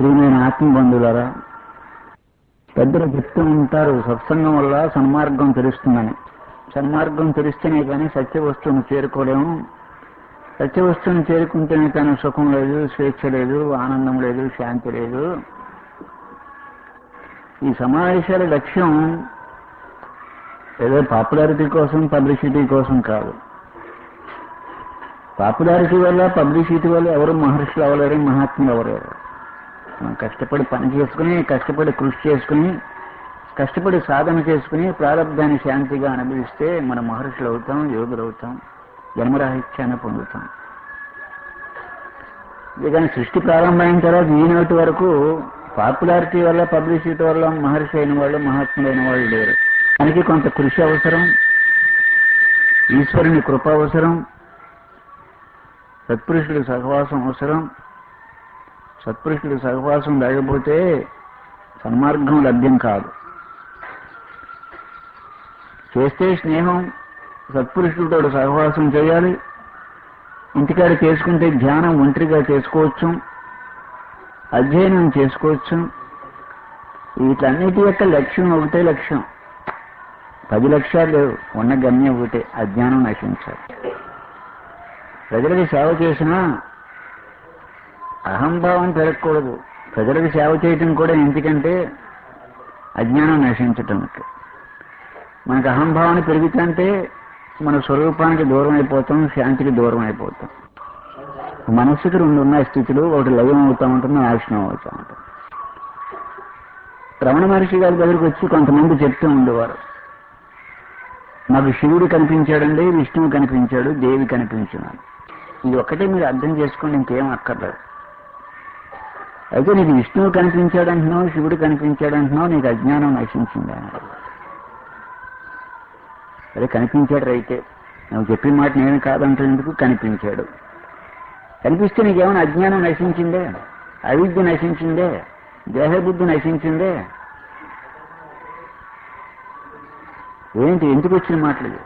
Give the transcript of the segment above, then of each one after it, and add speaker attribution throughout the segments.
Speaker 1: ప్రియమైన ఆత్మబంధువులారా పెద్దలు చెప్తూ ఉంటారు సత్సంగం వల్ల సన్మార్గం తెలుస్తుందని సన్మార్గం తెలిస్తేనే కానీ సత్య వస్తువును చేరుకోలేము సత్య వస్తువును చేరుకుంటేనే కానీ సుఖం లేదు స్వేచ్ఛ లేదు ఆనందం లేదు శాంతి లేదు ఈ సమావేశాల లక్ష్యం ఏదో పాపులారిటీ కోసం పబ్లిసిటీ కోసం కాదు పాపులారిటీ వల్ల పబ్లిసిటీ వల్ల ఎవరు మహర్షులు అవ్వలేరు మహాత్ములు అవ్వలేరు మనం కష్టపడి పని చేసుకుని కష్టపడి కృషి చేసుకుని కష్టపడి సాధన చేసుకుని ప్రారంభాన్ని శాంతిగా అనుభవిస్తే మన మహర్షులు అవుతాం యోగులు అవుతాం జన్మరాహిత్యాన్ని పొందుతాం కానీ సృష్టి ప్రారంభమైన తర్వాత ఈనాటి వరకు పాపులారిటీ వల్ల పబ్లిసిటీ వల్ల మహర్షి అయిన వాళ్ళు మహాత్ములైన వాళ్ళు లేరు దానికి కొంత కృషి అవసరం ఈశ్వరుని కృప అవసరం సత్పురుషుడి సహవాసం అవసరం సత్పురుషుడి సహవాసం లేకపోతే సన్మార్గం లభ్యం కాదు చేస్తే స్నేహం సత్పురుషుడితో సహవాసం చేయాలి ఇంటికాడ చేసుకుంటే ధ్యానం ఒంటరిగా చేసుకోవచ్చు అధ్యయనం చేసుకోవచ్చు వీటన్నిటి యొక్క లక్ష్యం ఒకటే లక్ష్యం పది లక్ష్యాలు లేవు ఉన్న గమ్యం ఒకటే అజ్ఞానం నశించాలి ప్రజలకు సేవ చేసినా అహంభావం పెరగకూడదు ప్రజలకు సేవ చేయటం కూడా ఎందుకంటే అజ్ఞానం నశించటానికి మనకు అహంభావన పెరుగుతుంటే మన స్వరూపానికి దూరం అయిపోతాం శాంతికి దూరం అయిపోతాం మనస్సుకి రెండు ఉన్నాయి స్థితులు ఒకటి లయం అవుతా ఉంటుంది నాశనం అవుతా ఉంటుంది రమణ మహర్షి గారి దగ్గరికి వచ్చి కొంతమంది చెప్తూ ఉండేవారు నాకు శివుడు కనిపించాడండి విష్ణువు కనిపించాడు దేవి కనిపించినాడు ఇది ఒక్కటే మీరు అర్థం చేసుకోండి ఇంకేం అక్కర్లేదు అయితే నీకు విష్ణువు కనిపించాడంటున్నావు శివుడు కనిపించాడంటున్నావు నీకు అజ్ఞానం నశించింది అన్నాడు అదే కనిపించాడు రైతే నువ్వు చెప్పిన మాట నేను కాదంటేందుకు కనిపించాడు కనిపిస్తే నీకేమైనా అజ్ఞానం నశించిందే అవిద్య నశించిందే దేహబుద్ధి నశించిందే ఏంటి ఎందుకు వచ్చిన మాటలు ఇవి?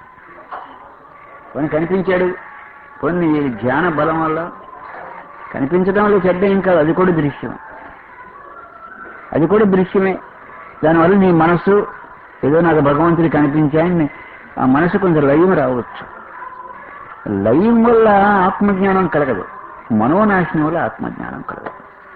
Speaker 1: పోనీ కనిపించాడు కొన్ని ధ్యాన బలం వల్ల కనిపించడంలో చెడ్డ ఏం కాదు అది కూడా దృశ్యం అది కూడా దృశ్యమే దానివల్ల నీ మనస్సు ఏదో నాకు భగవంతుడు కనిపించాయని ఆ మనసు కొంచెం లయం రావచ్చు లయం వల్ల ఆత్మజ్ఞానం కలగదు మనోనాశనం వల్ల ఆత్మజ్ఞానం కలగదు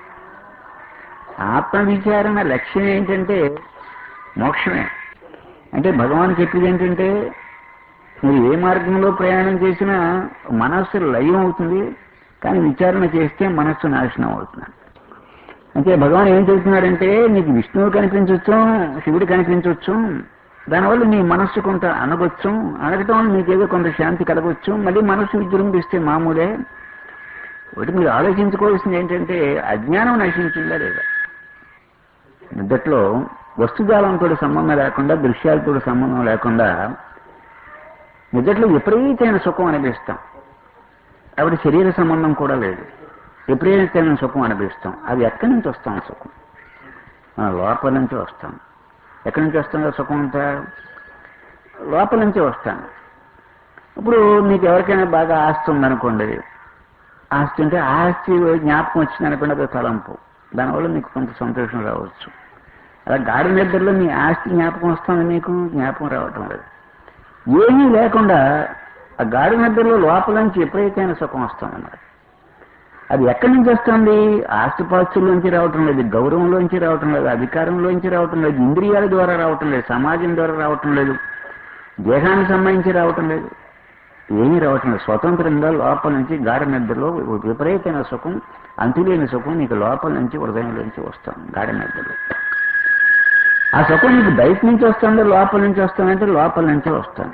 Speaker 1: ఆత్మ విచారణ లక్ష్యం ఏంటంటే మోక్షమే అంటే భగవాన్ చెప్పేది ఏంటంటే మీరు ఏ మార్గంలో ప్రయాణం చేసినా మనస్సు లయం అవుతుంది కానీ విచారణ చేస్తే మనస్సు నాశనం అవుతుంది అంటే భగవాన్ ఏం చెబుతున్నాడంటే నీకు విష్ణువు కనిపించవచ్చు శివుడు కనిపించవచ్చు దానివల్ల నీ మనస్సు కొంత అనగొచ్చు అనగటం వల్ల నీకేదో కొంత శాంతి కలగవచ్చు మళ్ళీ మనస్సు విజృంభిస్తే మామూలే ఒకటి మీరు ఆలోచించుకోవాల్సింది ఏంటంటే అజ్ఞానం నశించిందా లేదా నిద్దట్లో వస్తుజాలంతో సంబంధం లేకుండా దృశ్యాలతో సంబంధం లేకుండా నిద్దట్లో విపరీతమైన సుఖం అనిపిస్తాం ఆవిడ శరీర సంబంధం కూడా లేదు విపరీతమైన సుఖం అనిపిస్తాం అది ఎక్కడి నుంచి వస్తాం ఆ సుఖం మన లోపల నుంచి వస్తాం ఎక్కడి నుంచి వస్తుందో సుఖం అంతా లోపల నుంచి వస్తాను ఇప్పుడు మీకు ఎవరికైనా బాగా ఆస్తి ఉందనుకోండి ఆస్తి ఉంటే ఆస్తి జ్ఞాపకం వచ్చిందనుకోండి అది తలంపు దానివల్ల మీకు కొంత సంతోషం రావచ్చు అలా గాడి నిద్రలో మీ ఆస్తి జ్ఞాపకం వస్తుంది మీకు జ్ఞాపకం రావటం లేదు ఏమీ లేకుండా ఆ గాడి నిద్రలో లోపల నుంచి విపరీతమైన సుఖం వస్తుందన్నమాట అది ఎక్కడి నుంచి వస్తుంది ఆస్తిపాస్తుల్లోంచి రావటం లేదు గౌరవంలోంచి రావటం లేదు అధికారంలోంచి రావటం లేదు ఇంద్రియాల ద్వారా రావటం లేదు సమాజం ద్వారా రావటం లేదు దేహానికి సంబంధించి రావటం లేదు ఏమీ రావటం లేదు స్వతంత్రంగా లోపల నుంచి గాఢ నిద్రలో విపరీతమైన సుఖం అంతులేని సుఖం నీకు లోపల నుంచి హృదయంలోంచి వస్తాం గాఢ నిద్రలో ఆ సుఖం నీకు బయట నుంచి వస్తుందో లోపల నుంచి వస్తుందంటే లోపల నుంచే వస్తుంది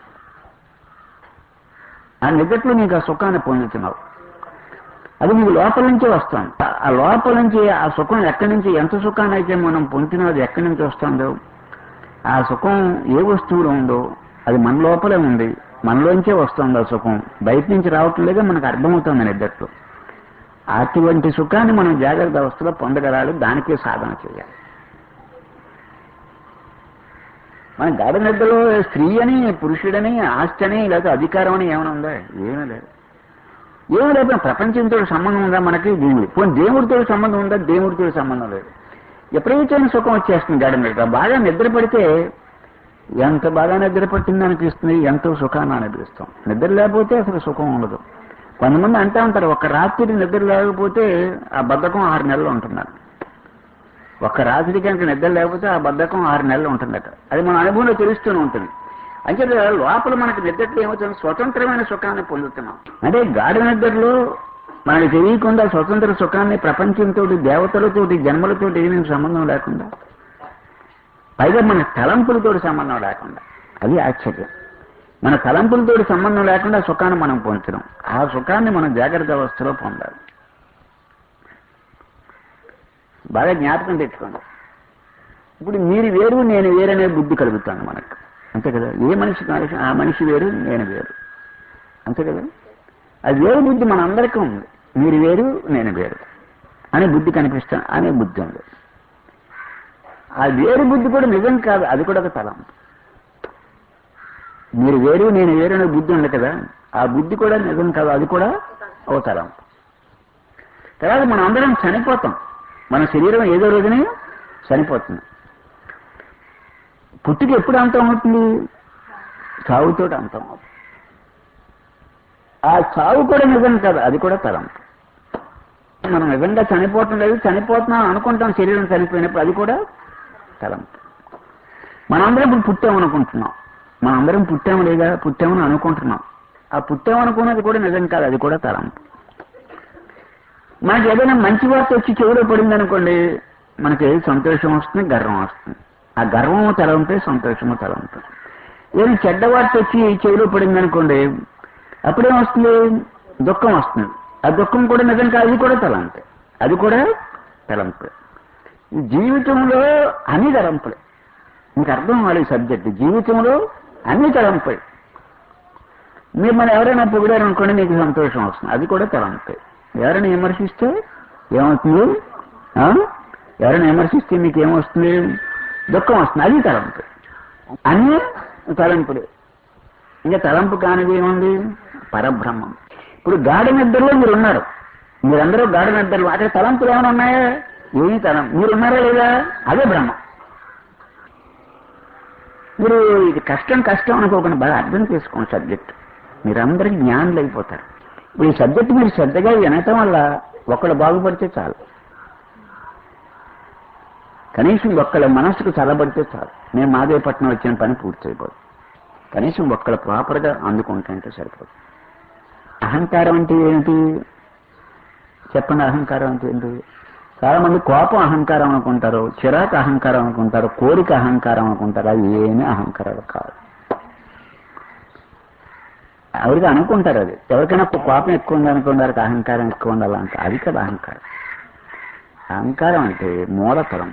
Speaker 1: ఆ నిద్రలో నీకు ఆ సుఖాన్ని పొందుతున్నావు అది నీకు లోపల నుంచే వస్తాం ఆ లోపల నుంచి ఆ సుఖం ఎక్కడి నుంచి ఎంత సుఖాన్ని అయితే మనం పొందుతున్నా అది ఎక్కడి నుంచి వస్తుందో ఆ సుఖం ఏ వస్తువులో ఉందో అది మన లోపలే ఉంది మనలోంచే వస్తుంది ఆ సుఖం బయట నుంచి రావటం లేదా మనకు అర్థమవుతుంది నిద్రలో అటువంటి సుఖాన్ని మనం జాగ్రత్త అవస్థలో పొందగలాలి దానికే సాధన చేయాలి మన గాఢ నిద్రలో స్త్రీ అని పురుషుడని ఆస్తి అని లేకపోతే అధికారం అని ఏమైనా ఉందా ఏమీ లేదు ఏమి లేకపోతే ప్రపంచంతో సంబంధం ఉందా మనకి దేవుడు పోనీ దేవుడితో సంబంధం ఉందా దేవుడితో సంబంధం లేదు ఎప్పుడైతే సుఖం వచ్చేస్తుంది గాడి మీద బాగా నిద్ర పడితే ఎంత బాగా నిద్ర పట్టింది అనిపిస్తుంది ఎంతో సుఖాన్ని అనిపిస్తాం నిద్ర లేకపోతే అసలు సుఖం ఉండదు కొంతమంది అంటూ ఉంటారు ఒక రాత్రి నిద్ర లేకపోతే ఆ బద్ధకం ఆరు నెలలు ఉంటున్నారు ఒక రాత్రి కనుక నిద్ర లేకపోతే ఆ బద్ధకం ఆరు నెలలు ఉంటుందట అది మన అనుభవంలో తెలుస్తూనే ఉంటుంది అంటే లోపల మనకి నిద్రలో ఏమవుతుంది స్వతంత్రమైన సుఖాన్ని పొందుతున్నాం అంటే గాఢ నిద్రలో మనకి తెలియకుండా స్వతంత్ర సుఖాన్ని ప్రపంచంతో దేవతలతోటి జన్మలతోటి ఏమీ సంబంధం లేకుండా పైగా మన తలంపులతో సంబంధం లేకుండా అది ఆశ్చర్యం మన తలంపులతో సంబంధం లేకుండా సుఖాన్ని మనం పొందుతున్నాం ఆ సుఖాన్ని మనం జాగ్రత్త అవస్థలో పొందాలి బాగా జ్ఞాపకం తెచ్చుకోండి ఇప్పుడు మీరు వేరు నేను వేరనే బుద్ధి కలుగుతాను మనకు అంతే కదా ఏ మనిషి మనిషి ఆ మనిషి వేరు నేను వేరు అంతే కదా అది వేరు బుద్ధి మన అందరికీ ఉంది మీరు వేరు నేను వేరు అనే బుద్ధి కనిపిస్తాను అనే బుద్ధి ఉంది ఆ వేరు బుద్ధి కూడా నిజం కాదు అది కూడా ఒక తలంపు మీరు వేరు నేను వేరు అనే బుద్ధి ఉంది కదా ఆ బుద్ధి కూడా నిజం కాదు అది కూడా ఒక తలంపు తర్వాత మనం అందరం చనిపోతాం మన శరీరం ఏదో రోజునే చనిపోతుంది పుట్టుక ఎప్పుడు అంతం అవుతుంది చావుతో అంతం అవుతుంది ఆ చావు కూడా నిజం కాదు అది కూడా తలంపు మనం నిజంగా చనిపోవటం లేదు చనిపోతున్నాం అనుకుంటాం శరీరం చనిపోయినప్పుడు అది కూడా తలంపు మనందరం ఇప్పుడు పుట్టాం అనుకుంటున్నాం మనందరం పుట్టాము లేదా పుట్టామని అనుకుంటున్నాం ఆ పుట్టామనుకున్నది కూడా నిజం కాదు అది కూడా తలంపు మనకి ఏదైనా మంచి వార్త వచ్చి చెవిలో పడింది అనుకోండి మనకి సంతోషం వస్తుంది గర్వం వస్తుంది ఆ గర్వము తలంపే సంతోషము తలంపే ఏదైనా చెడ్డ వార్త వచ్చి చెవిలో పడింది అనుకోండి అప్పుడేం వస్తుంది దుఃఖం వస్తుంది ఆ దుఃఖం కూడా నిజం కాదు అది కూడా తలంపే అది కూడా తలంపే ఈ జీవితంలో అన్ని తలంపులే మీకు అర్థం అవ్వాలి ఈ సబ్జెక్ట్ జీవితంలో అన్ని తలంపే మీరు మన ఎవరైనా పొగిడారు అనుకోండి మీకు సంతోషం వస్తుంది అది కూడా తలంపే ఎవరైనా విమర్శిస్తే ఏమవుతుంది ఆ? ఎవరైనా విమర్శిస్తే మీకు ఏమొస్తుంది దుఃఖం వస్తుంది అది తలంపు అన్నీ తలంపులే ఇంకా తలంపు కానిది ఏముంది పరబ్రహ్మం ఇప్పుడు గాఢ నిద్రలో మీరు ఉన్నారు మీరందరూ గాఢ నిద్రలో అక్కడ తలంపులు ఏమైనా ఉన్నాయా ఏమీ తలం మీరు ఉన్నారా లేదా అదే బ్రహ్మం మీరు ఇది కష్టం కష్టం అనుకోకుండా బాగా అర్థం చేసుకోండి సబ్జెక్ట్ మీరందరికీ జ్ఞానులు అయిపోతారు ఇప్పుడు ఈ సబ్జెక్ట్ మీరు శ్రద్ధగా వినటం వల్ల ఒకళ్ళు బాగుపడితే చాలు కనీసం ఒక్కళ్ళ మనసుకు చల్లబడితే చాలు నేను మాదేపట్నం వచ్చిన పని పూర్తి అయిపోదు కనీసం ఒక్కళ్ళ ప్రాపర్గా అందుకుంటుంటే సరిపోదు అహంకారం అంటే ఏంటి చెప్పండి అహంకారం అంటే ఏంటి చాలా మంది కోపం అహంకారం అనుకుంటారు చిరాకు అహంకారం అనుకుంటారు కోరిక అహంకారం అనుకుంటారు అది ఏమీ అహంకారాలు కాదు ఎవరికి అనుకుంటారు అది ఎవరికైనా కోపం ఎక్కువ ఉంది అనుకోండి వారికి అహంకారం ఎక్కువ ఉండాలి అంటే అది కదా అహంకారం అహంకారం అంటే మూలతరం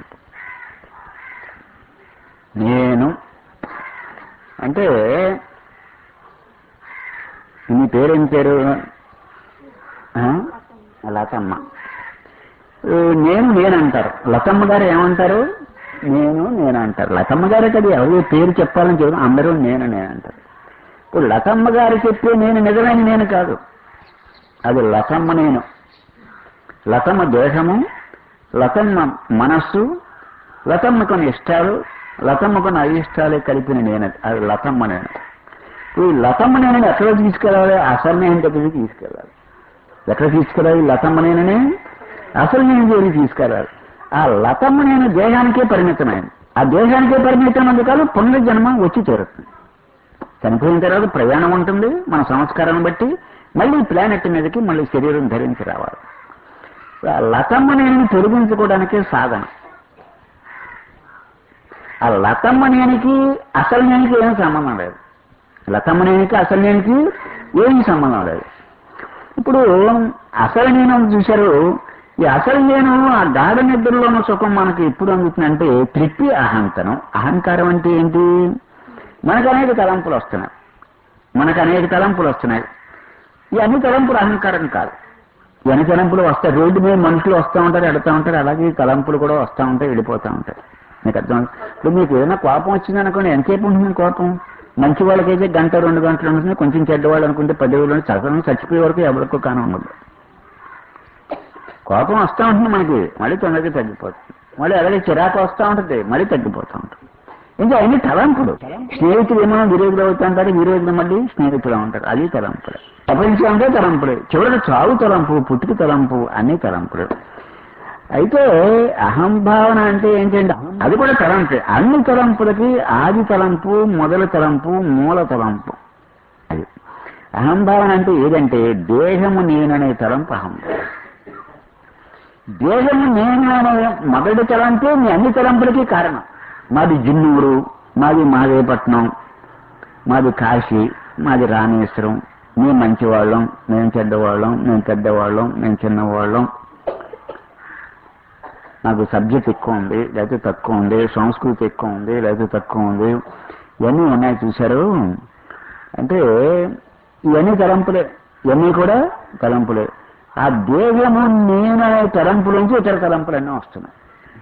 Speaker 1: నేను అంటే నీ పేరేం పేరు ఆ? లతమ్మ ఏ, నేను నేను అంటారు లతమ్మ గారు ఏమంటారు నేను నేను అంటారు లతమ్మ గారే కదా ఎవరు పేరు చెప్పాలని చెప్పి అందరూ నేను నేను అంటారు ఇప్పుడు లతమ్మ గారు చెప్పే నేను నిజమైన నేను కాదు అది లతమ్మ నేను లతమ్మ దేహము లతమ్మ మనస్సు లతమ్మ కొన్ని ఇష్టాలు లతమ్మ కొన్ని అయిష్టాలే కలిపిన నేను అది లతమ్మ నేను ఇప్పుడు ఈ లతమ్మ నేను ఎక్కడ తీసుకెళ్ళాలి అసలు నేను దగ్గరికి తీసుకెళ్ళాలి ఎక్కడ తీసుకెళ్ళాలి లతమ్మ నేననే అసలు నేను దేనికి తీసుకెళ్ళాలి ఆ లతమ్మ నేను దేహానికే పరిమితమైంది ఆ దేహానికే పరిమితమైనందు కాదు పునర్జన్మ వచ్చి చేరుతుంది చనిపోయిన తర్వాత ప్రయాణం ఉంటుంది మన సంస్కారాన్ని బట్టి మళ్ళీ ప్లానెట్ మీదకి మళ్ళీ శరీరం ధరించి రావాలి ఆ లతమ్మ నేను తొలగించుకోవడానికే సాధన ఆ లతమ్మ నేనికి అసలు నేనికి ఏం సంబంధం లేదు లతమ్మ నేనికి అసలు నేనికి ఏమీ సంబంధం లేదు ఇప్పుడు అసలు నేను చూశారు ఈ అసలు నేను ఆ గాఢ నిద్రలో ఉన్న సుఖం మనకి ఎప్పుడు అందుతుందంటే త్రిప్పి అహంతనం అహంకారం అంటే ఏంటి మనకు అనేక తలంపులు వస్తున్నాయి మనకు అనేక తలంపులు వస్తున్నాయి ఈ అన్ని తలంపులు అహంకారం కాదు ఈ అన్ని తలంపులు వస్తాయి రోడ్డు మీద మనుషులు వస్తూ ఉంటారు వెళుతూ ఉంటారు అలాగే ఈ తలంపులు కూడా వస్తూ ఉంటాయి వెళ్ళిపోతూ ఉంటాయి మీకు అర్థం ఇప్పుడు మీకు ఏదైనా కోపం వచ్చిందనుకోండి ఎంతసేపు ఉంటుంది కోపం మంచి వాళ్ళకైతే గంట రెండు గంటలు ఉంటుంది కొంచెం చెడ్డవాళ్ళు అనుకుంటే పది రోజులు సగం చచ్చిపోయే వరకు ఎవరికో కానం ఉండదు కోపం వస్తూ ఉంటుంది మనకి మళ్ళీ తొందరగా తగ్గిపోతుంది మళ్ళీ అలాగే చిరాకు వస్తూ ఉంటుంది మళ్ళీ తగ్గిపోతూ ఉంటుంది ఇంకా అన్ని తలంపులు స్నేహితులు ఏమో విరోధులు అవుతూ ఉంటారు విరోధులు మళ్ళీ స్నేహితులు ఉంటారు అది తలంపులు ప్రపంచం అంటే తలంపులే చివరికి చావు తలంపు పుట్టుకు తలంపు అన్ని తలంపులు అయితే అహంభావన అంటే ఏంటంటే అది కూడా తలంపే అన్ని తలంపులకి ఆది తలంపు మొదల తలంపు మూల తలంపు అది అహంభావన అంటే ఏదంటే దేహము నేననే తలంపు అహం దేహము నేను అనే మొదటి తలంపే మీ అన్ని తలంపులకి కారణం మాది జిన్నూరు మాది మాదేపట్నం మాది కాశీ మాది రామేశ్వరం మేము మంచివాళ్ళం మేము చెడ్డవాళ్ళం మేము పెద్దవాళ్ళం మేము చిన్నవాళ్ళం నాకు సబ్జెక్ట్ ఎక్కువ ఉంది లేకపోతే తక్కువ ఉంది సంస్కృతి ఎక్కువ ఉంది లేకపోతే తక్కువ ఉంది ఇవన్నీ ఉన్నాయి చూశారు అంటే ఇవన్నీ తలంపులే ఇవన్నీ కూడా తలంపులే ఆ దేహము నేను అనే తలంపు నుంచి ఇతర తలంపులన్నీ వస్తున్నాయి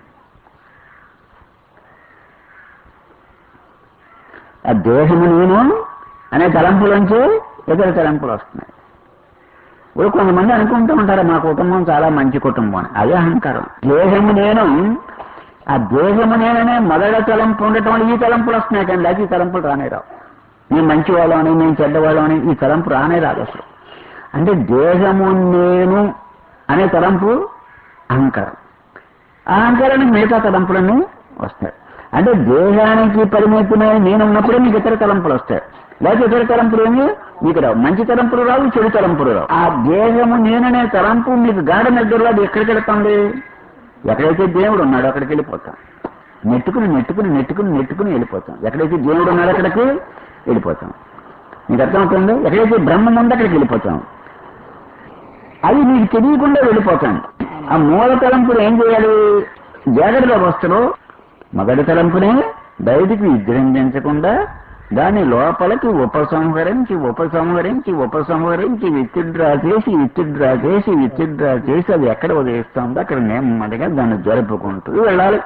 Speaker 1: ఆ దేహము నేను అనే తలంపులోంచి ఇతర తలంపులు వస్తున్నాయి ఇప్పుడు కొంతమంది అనుకుంటూ ఉంటారు మా కుటుంబం చాలా మంచి కుటుంబం అని అదే అహంకారం దేహము నేను ఆ దేహము నేననే మొదట తలంపు ఉండటం వల్ల ఈ తలంపులు వస్తున్నాయి కానీ లేకపోతే ఈ తలంపులు రానే రావు మేము మంచి వాళ్ళమని మేము చెడ్డవాళ్ళమని ఈ తలంపు రానే రాదు అసలు అంటే దేహము నేను అనే తలంపు అహంకారం ఆ అహంకారానికి మిగతా తలంపులన్నీ వస్తాయి అంటే దేహానికి పరిమితమైన నేను ఉన్నప్పుడే మీకు ఇతర తలంపులు వస్తాయి లేకపోతే ఇతర తలంపులు ఏమి మీకు రావు మంచి తలంపులు రావు చెడు తలంపులు రావు ఆ దేహము నేననే తలంపు మీకు గాఢ నిద్రలో అది ఎక్కడికి వెళ్తుంది ఎక్కడైతే దేవుడు ఉన్నాడో అక్కడికి వెళ్ళిపోతాం నెట్టుకుని నెట్టుకుని నెట్టుకుని నెట్టుకుని వెళ్ళిపోతాం ఎక్కడైతే దేవుడు ఉన్నాడో అక్కడికి వెళ్ళిపోతాం మీకు అర్థమవుతుంది ఎక్కడైతే బ్రహ్మం ఉందో అక్కడికి వెళ్ళిపోతాం అది మీకు తెలియకుండా వెళ్ళిపోతాం ఆ మూల తలంపులు ఏం చేయాలి జాగ్రత్త అవస్థలో మొదటి తలంపునే బయటికి విజృంభించకుండా దాని లోపలికి ఉపసంహరించి ఉపసంహరించి ఉపసంహరించి విత్డ్రా చేసి విత్డ్రా చేసి విత్డ్రా చేసి అది ఎక్కడ ఉదయిస్తుందో అక్కడ నెమ్మదిగా దాన్ని జరుపుకుంటూ వెళ్ళాలి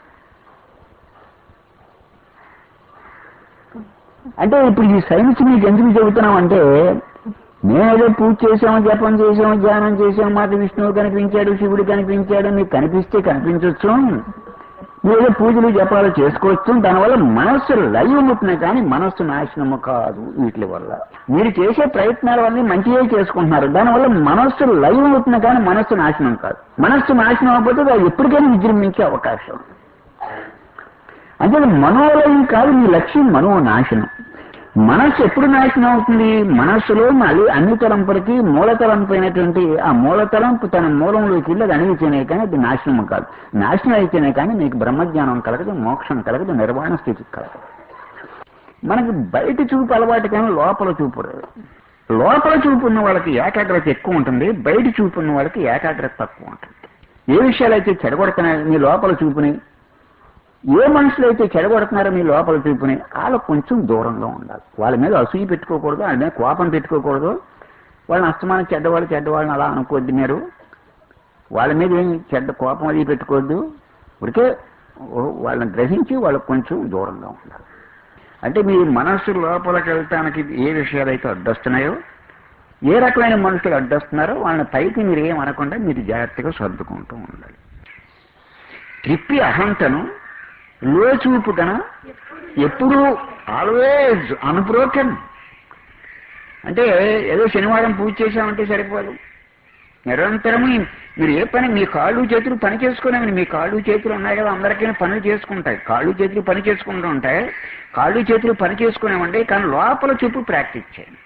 Speaker 1: అంటే ఇప్పుడు ఈ సైన్స్ మీకు ఎందుకు చెబుతున్నాం అంటే మేమేదో పూజ చేసాము జపం చేసాము ధ్యానం చేసాము మాట విష్ణువు కనిపించాడు శివుడు కనిపించాడు మీకు కనిపిస్తే కనిపించవచ్చు మీరేదో పూజలు జపాలు చేసుకోవచ్చు దానివల్ల మనస్సు లైవ్ అవుతున్నాయి కానీ మనస్సు నాశనము కాదు వీటి వల్ల మీరు చేసే ప్రయత్నాల వల్ల మంచిగా చేసుకుంటున్నారు దానివల్ల మనస్సు లైవ్ అవుతున్నాయి కానీ మనస్సు నాశనం కాదు మనస్సు నాశనం అవ్వకపోతే అది ఎప్పటికైనా విజృంభించే అవకాశం ఉంది. అంటే మనోలయం కాదు మీ లక్ష్యం మనో నాశనం మనస్సు ఎప్పుడు నాశనం అవుతుంది మనస్సులో మళ్ళీ అన్ని తలంపులకి మూల తలంపు అయినటువంటి ఆ మూల తలంపు తన మూలంలోకి వెళ్ళి అది అణిగితేనే కానీ అది నాశనం కాదు నాశనం అయితేనే కానీ మీకు బ్రహ్మజ్ఞానం కలగదు మోక్షం కలగదు నిర్వాణ స్థితి కలగదు మనకి బయట చూపు అలవాటు కానీ లోపల చూపు రాదు. లోపల చూపు ఉన్న వాళ్ళకి ఏకాగ్రత ఎక్కువ ఉంటుంది బయట చూపు ఉన్న వాళ్ళకి ఏకాగ్రత తక్కువ ఉంటుంది ఏ విషయాలైతే చెడగొడుతున్నాయో మీ లోపల చూపుని ఏ మనుషులు అయితే చెడగొడుతున్నారో మీ లోపల చూపుని వాళ్ళకు కొంచెం దూరంగా ఉండాలి వాళ్ళ మీద అసూయ పెట్టుకోకూడదు వాళ్ళ మీద కోపం పెట్టుకోకూడదు వాళ్ళని అస్తమానం చెడ్డవాళ్ళు చెడ్డవాళ్ళని అలా అనుకోవద్దు మీరు వాళ్ళ మీద ఏం చెడ్డ కోపం అది పెట్టుకోవద్దు ఇప్పటికే వాళ్ళని గ్రహించి వాళ్ళకు కొంచెం దూరంగా ఉండాలి అంటే మీ మనస్సు లోపలికి వెళ్ళటానికి ఏ విషయాలు అయితే అడ్డొస్తున్నాయో ఏ రకమైన మనుషులు అడ్డొస్తున్నారో వాళ్ళని పైకి మీరు ఏం అనకుండా మీరు జాగ్రత్తగా సర్దుకుంటూ ఉండాలి త్రిప్పి అహంతను లోచూపు కన ఎప్పుడూ ఆల్వేజ్ అన్బ్రోకెన్ అంటే ఏదో శనివారం పూజ చేశామంటే సరిపోదు నిరంతరము మీరు ఏ పని మీ కాళ్ళు చేతులు పని చేసుకునేవి మీ కాళ్ళు చేతులు ఉన్నాయి కదా అందరికీ పనులు చేసుకుంటాయి కాళ్ళు చేతులు పని చేసుకుంటూ ఉంటాయి కాళ్ళు చేతులు పని చేసుకునేవండి కానీ లోపల చూపు ప్రాక్టీస్ చేయండి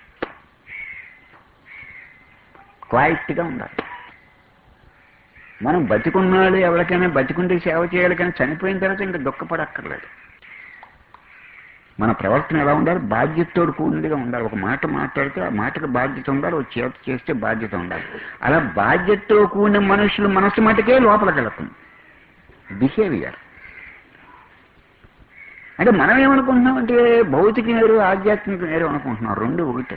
Speaker 1: క్వాలిటీగా ఉండాలి మనం బతికున్నాడు ఎవరికైనా బతికుంటే సేవ చేయాలి కానీ చనిపోయిన తర్వాత ఇంకా దుఃఖపడక్కర్లేదు మన ప్రవర్తన ఎలా ఉండాలి బాధ్యతతో కూడినదిగా ఉండాలి ఒక మాట మాట్లాడితే ఆ మాటకు బాధ్యత ఉండాలి ఒక చేత చేస్తే బాధ్యత ఉండాలి అలా బాధ్యతతో కూడిన మనుషులు మనసు మటుకే లోపలికి వెళుతుంది బిహేవియర్ అంటే మనం ఏమనుకుంటున్నాం అంటే భౌతిక వేరు ఆధ్యాత్మిక వేరు అనుకుంటున్నాం రెండు ఒకటే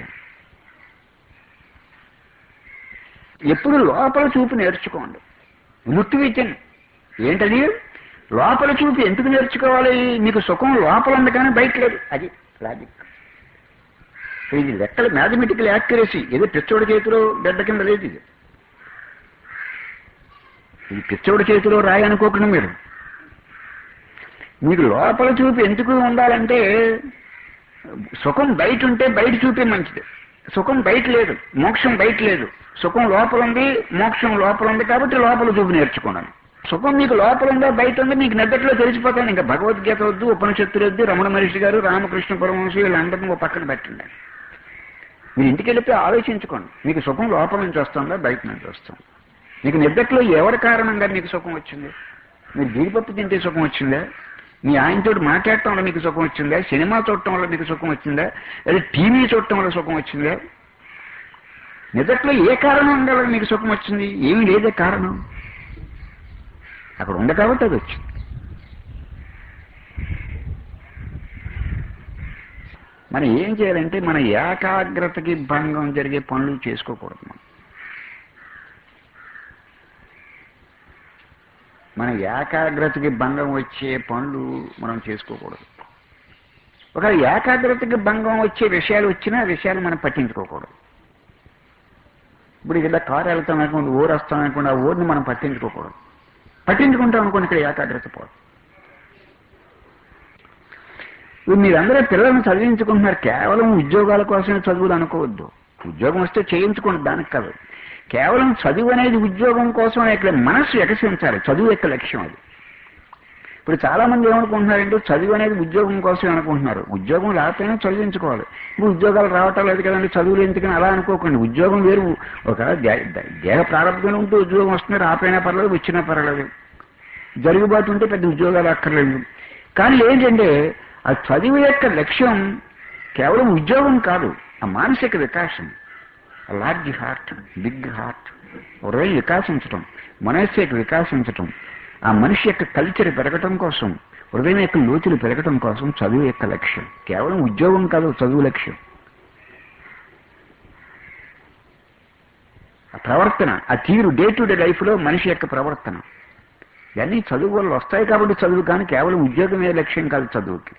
Speaker 1: ఎప్పుడు లోపల చూపు నేర్చుకోండి వృత్తి విద్యను ఏంటది లోపల చూపు ఎందుకు నేర్చుకోవాలి మీకు సుఖం లోపల ఉంది కానీ బయట లేదు అది లాజిక్ ఇది లెక్కలు మ్యాథమెటికల్ యాక్యురసీ ఏదో పిచ్చోడి చేతిలో గడ్డ కింద లేదు ఇది ఇది పిచ్చోడి చేతిలో రాయి అనుకోకుండా మీరు మీకు లోపల చూపు ఎందుకు ఉండాలంటే సుఖం బయట ఉంటే బయట చూపే మంచిది సుఖం బయట లేదు మోక్షం బయట లేదు సుఖం లోపల ఉంది మోక్షం లోపల ఉంది కాబట్టి లోపల చూపు నేర్చుకున్నాను సుఖం మీకు లోపల ఉందా బయట ఉందా మీకు నిద్దట్లో తెలిసిపోతాను ఇంకా భగవద్గీత వద్దు ఉపనిషత్తులు వద్దు రమణ మహర్షి గారు రామకృష్ణ పరమహంస వీళ్ళందరినీ ఓ పక్కన పెట్టండి మీరు ఇంటికి వెళితే ఆలోచించుకోండి మీకు సుఖం లోపల నుంచి వస్తుందా బయట నుంచి వస్తుందా మీకు నిద్దట్లో ఎవరి కారణంగా మీకు సుఖం వచ్చింది మీరు జీడిపప్పు తింటే సుఖం వచ్చిందా మీ ఆయనతో మాట్లాడటం వల్ల మీకు సుఖం వచ్చిందా సినిమా చూడటం వల్ల మీకు సుఖం వచ్చిందా లేదా టీవీ చూడటం వల్ల సుఖం వచ్చిందా నిజట్లో ఏ కారణం వల్ల మీకు సుఖం వచ్చింది ఏమీ లేదే కారణం అక్కడ ఉంది కాబట్టి అది వచ్చింది మనం ఏం చేయాలంటే మన ఏకాగ్రతకి భంగం జరిగే పనులు చేసుకోకూడదు మనం మన ఏకాగ్రతకి భంగం వచ్చే పనులు మనం చేసుకోకూడదు ఒక ఏకాగ్రతకి భంగం వచ్చే విషయాలు వచ్చినా ఆ విషయాలు మనం పట్టించుకోకూడదు ఇప్పుడు ఇలా కారు వెళ్తాం అనుకోండి ఊరు వస్తాం అనుకోండి ఆ ఊరిని మనం పట్టించుకోకూడదు పట్టించుకుంటాం అనుకోండి ఇక్కడ ఏకాగ్రత పోదు ఇప్పుడు మీరందరూ పిల్లలను చదివించుకుంటున్నారు కేవలం ఉద్యోగాల కోసమే చదువులు అనుకోవద్దు ఉద్యోగం వస్తే చేయించుకోండి దానికి కాదు కేవలం చదువు అనేది ఉద్యోగం కోసం ఇక్కడ మనస్సు వికసించాలి చదువు యొక్క లక్ష్యం అది ఇప్పుడు చాలా మంది ఏమనుకుంటున్నారంటే చదువు అనేది ఉద్యోగం కోసం అనుకుంటున్నారు ఉద్యోగం రాకపోయినా చదివించుకోవాలి ఇప్పుడు ఉద్యోగాలు రావటం లేదు కదండి చదువులు ఎందుకని అలా అనుకోకండి ఉద్యోగం వేరు ఒక దే- దే- దేహ ప్రారంభంగా ఉంటే ఉద్యోగం వస్తుంది రాపోయినా పర్లేదు వచ్చినా పర్వాలేదు జరుగుబాటు ఉంటే పెద్ద ఉద్యోగాలు అక్కర్లేదు కానీ ఏంటంటే ఆ చదువు యొక్క లక్ష్యం కేవలం ఉద్యోగం కాదు ఆ మానసిక వికాసం లార్జ్ హార్ట్ బిగ్ హార్ట్ హృదయం వికాసించటం మనస్సు యొక్క వికాసించటం ఆ మనిషి యొక్క కల్చర్ పెరగటం కోసం హృదయం యొక్క లోతులు పెరగటం కోసం చదువు యొక్క లక్ష్యం కేవలం ఉద్యోగం కాదు చదువు లక్ష్యం ఆ ప్రవర్తన ఆ తీరు డే టు డే లైఫ్లో మనిషి యొక్క ప్రవర్తన ఇవన్నీ చదువు వల్ల వస్తాయి కాబట్టి చదువు కానీ కేవలం ఉద్యోగమే లక్ష్యం కాదు చదువుకి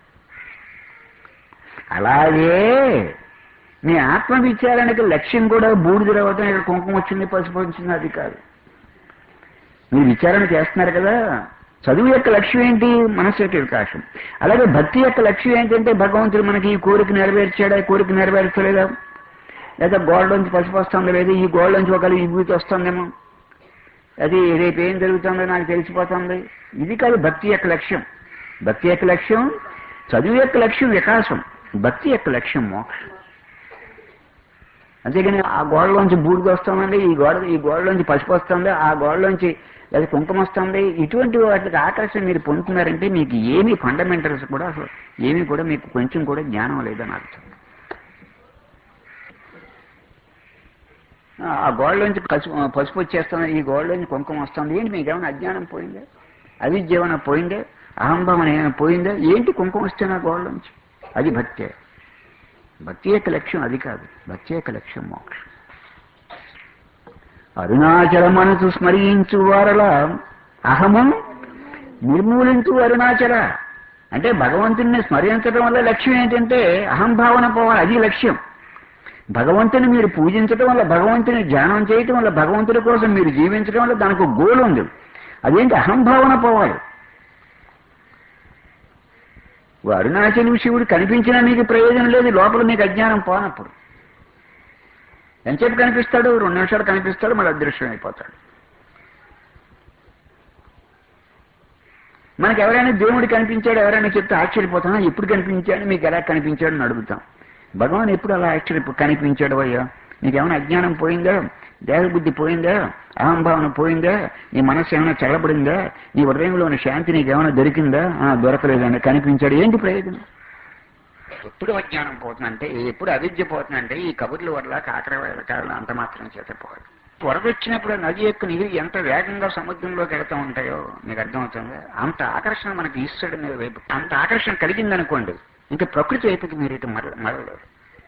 Speaker 1: అలాగే మీ ఆత్మ విచారణకి లక్ష్యం కూడా బూడిద రావటం ఇక్కడ కుంకుమ వచ్చింది పసుపు వచ్చింది అది కాదు మీరు విచారణ చేస్తున్నారు కదా చదువు యొక్క లక్ష్యం ఏంటి మనసు యొక్క వికాసం అలాగే భక్తి యొక్క లక్ష్యం ఏంటంటే భగవంతుడు మనకి ఈ కోరిక నెరవేర్చాడా ఈ కోరిక నెరవేర్చలేదా లేదా గోడలోంచి పసుపు వస్తుందా లేదా ఈ గోడలోంచి ఒకవేళ ఈ భూతి వస్తుందేమో అది రేపు ఏం జరుగుతుందో నాకు తెలిసిపోతుంది ఇది కాదు భక్తి యొక్క లక్ష్యం భక్తి యొక్క లక్ష్యం చదువు యొక్క లక్ష్యం వికాసం భక్తి యొక్క లక్ష్యం మోక్షం అంతేగాని ఆ గోడలోంచి బూడిద వస్తుందండి ఈ గోడ ఈ గోడలోంచి పసుపు వస్తుంది ఆ గోడలోంచి లేదా కుంకుమ వస్తుంది ఇటువంటి వాటికి ఆకర్షణ మీరు పొందుతున్నారంటే మీకు ఏమీ ఫండమెంటల్స్ కూడా అసలు ఏమీ కూడా మీకు కొంచెం కూడా జ్ఞానం లేదని అర్థం ఆ గోడలోంచి పసుపు పసుపు వచ్చేస్తుంది ఈ గోడలోంచి కుంకుమ వస్తుంది ఏంటి మీకు ఏమైనా అజ్ఞానం పోయిందే అవిద్య ఏమైనా పోయిందే అహంభావన ఏమైనా పోయిందే ఏంటి కుంకుమ వస్తే నా గోడలోంచి అది భక్తే భక్తి యొక్క లక్ష్యం అది కాదు భక్తి యొక్క లక్ష్యం మోక్షం అరుణాచల మనసు స్మరించు వారల అహము నిర్మూలించు అరుణాచల అంటే భగవంతుని స్మరించడం వల్ల లక్ష్యం ఏంటంటే అహంభావన పోవాలి అది లక్ష్యం భగవంతుని మీరు పూజించడం వల్ల భగవంతుని ధ్యానం చేయటం వల్ల భగవంతుడి కోసం మీరు జీవించడం వల్ల దానికి ఒక గోల్ ఉంది అదేంటి అహంభావన పోవాలి ఓ అరుణాచలి శివుడు కనిపించినా మీకు ప్రయోజనం లేదు లోపల మీకు అజ్ఞానం పోనప్పుడు ఎంతసేపు కనిపిస్తాడు రెండు నిమిషాలు కనిపిస్తాడు మళ్ళీ అదృశ్యం అయిపోతాడు మనకి ఎవరైనా దేవుడు కనిపించాడు ఎవరైనా చెప్తే ఆశ్చర్యపోతాం ఎప్పుడు కనిపించాడు మీకు ఎలా కనిపించాడు అని అడుగుతాం భగవాన్ ఎప్పుడు అలా ఆశ్చర్య కనిపించాడు అయ్యా నీకు ఏమైనా అజ్ఞానం పోయిందా దేహబుద్ధి పోయిందా అహంభావన పోయిందా నీ మనస్సు ఏమైనా చల్లబడిందా నీ హృదయంలోని శాంతి నీకు ఏమైనా దొరికిందా ఆ, దొరకలేదండి కనిపించాడు ఏంటి ప్రయోజనం ఎప్పుడు అజ్ఞానం పోతుందంటే ఎప్పుడు అవిద్య పోతుందంటే ఈ కబుర్ల వల్ల కాకరకాయలు అంత మాత్రం చేత పోదు వరద వచ్చినప్పుడు నది యొక్క నీరు ఎంత వేగంగా సముద్రంలోకి వెళ్తూ ఉంటాయో మీకు అర్థమవుతుంది అంత ఆకర్షణ మనకి ఈశ్వరుడు మీద వైపు అంత ఆకర్షణ కలిగిందనుకోండి ఇంకా ప్రకృతి వైపుకి మీరు ఇటు మరల మరలరు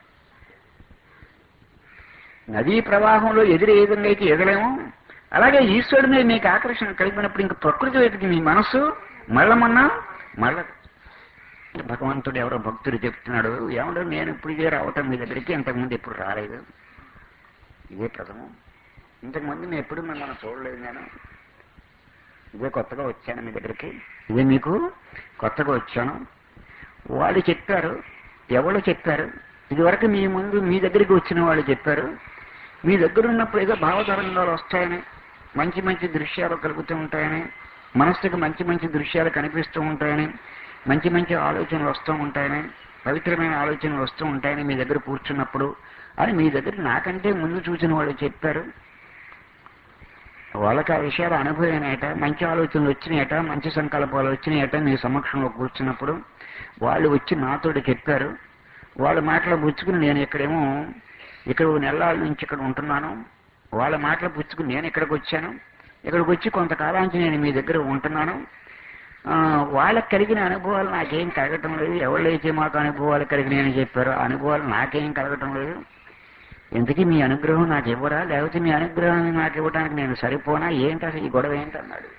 Speaker 1: నదీ ప్రవాహంలో ఎదురు ఏ విధంగా అయితే ఎదలేమో అలాగే ఈశ్వరుడి మీద మీకు ఆకర్షణ కలిగినప్పుడు ఇంకా ప్రకృతి వైపుకి మీ మనస్సు మళ్ళమన్నా మళ్ళదు భగవంతుడు ఎవరో భక్తుడు చెప్తున్నాడు ఏమంటే నేను ఇప్పుడు ఇదే రావటం మీ దగ్గరికి ఇంతకుముందు ఎప్పుడు రాలేదు ఇదే ప్రథమం ఇంతకుముందు నేను ఎప్పుడు మిమ్మల్ని చూడలేదు నేను ఇదే కొత్తగా వచ్చాను మీ దగ్గరికి ఇదే మీకు కొత్తగా వచ్చాను వాళ్ళు చెప్పారు ఎవరు చెప్పారు ఇదివరకు మీ ముందు మీ దగ్గరికి వచ్చిన వాళ్ళు చెప్పారు మీ దగ్గర ఉన్నప్పుడు ఏదో భావతరంగాలు వస్తాయని మంచి మంచి దృశ్యాలు కలుగుతూ ఉంటాయని మనస్సుకు మంచి మంచి దృశ్యాలు కనిపిస్తూ ఉంటాయని మంచి మంచి ఆలోచనలు వస్తూ ఉంటాయని పవిత్రమైన ఆలోచనలు వస్తూ ఉంటాయని మీ దగ్గర కూర్చున్నప్పుడు అని మీ దగ్గర నాకంటే ముందు చూసిన వాళ్ళు చెప్పారు వాళ్ళకి ఆ విషయాలు అనుభవమైనట మంచి ఆలోచనలు వచ్చినాయట మంచి సంకల్పాలు వచ్చినాయట మీ సమక్షంలో కూర్చున్నప్పుడు వాళ్ళు వచ్చి నాతోటి చెప్పారు వాళ్ళ మాటలు పుచ్చుకుని నేను ఇక్కడేమో ఇక్కడ ఓ నెలల నుంచి ఇక్కడ ఉంటున్నాను వాళ్ళ మాటలు పుచ్చుకుని నేను ఇక్కడికి వచ్చాను ఇక్కడికి వచ్చి కొంతకాలానికి నేను మీ దగ్గర ఉంటున్నాను ఆ, వాళ్ళకి కలిగిన అనుభవాలు నాకేం కలగటం లేదు ఎవరైతే మాకు అనుభవాలు కలిగినాయని చెప్పారో ఆ అనుభవాలు నాకేం కలగటం లేదు ఎందుకు మీ అనుగ్రహం నాకు ఇవ్వరా లేకపోతే మీ అనుగ్రహం నాకు ఇవ్వడానికి నేను సరిపోనా ఏంటి అసలు ఈ గొడవ ఏంటన్నాడు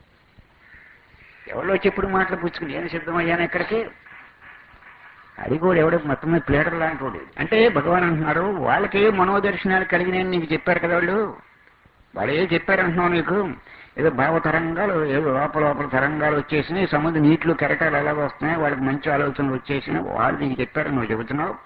Speaker 1: ఎవరో చెప్పుడు మాటలు పుచ్చుకుని నేను సిద్ధమయ్యాను ఇక్కడికి అది కూడా ఎవడో మొత్తం మీద ప్లేటర్ లాంటి వాడు. అంటే భగవాన్ అంటున్నారు వాళ్ళకే మనోదర్శనాలు కలిగినాయని నీకు చెప్పారు కదా వాళ్ళు వాళ్ళు ఏదో చెప్పారంటున్నావు నీకు ఏదో భావ తరంగాలు ఏదో లోపల లోపల తరంగాలు వచ్చేసినాయి సముద్ర నీటిలో కెరటాలు ఎలాగ వస్తున్నాయి వాళ్ళకి మంచి ఆలోచనలు వచ్చేసినాయి వాళ్ళు నీకు చెప్పారని నువ్వు చెబుతున్నావు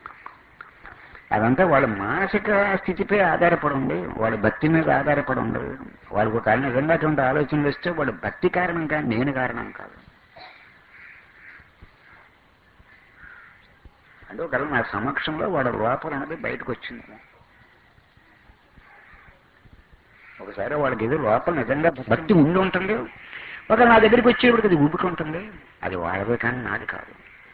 Speaker 1: అదంతా వాళ్ళ మానసిక స్థితిపై ఆధారపడి ఉంది వాళ్ళ భక్తి మీద ఆధారపడి ఉంది వాళ్ళకు ఒక నిజంగా అటువంటి ఆలోచనలు వస్తే వాళ్ళ భక్తి కారణం కానీ నేను కారణం కాదు అంటే ఒకవేళ నా సమక్షంలో వాడు లోపల ఉన్నది బయటకు వచ్చింది ఒకసారి వాళ్ళకి ఏదో లోపల నిజంగా భక్తి ఉండి ఉంటుంది ఒక నా దగ్గరికి వచ్చేప్పుడు అది ఊపిక ఉంటుంది అది వాళ్ళదే కానీ నాది కాదు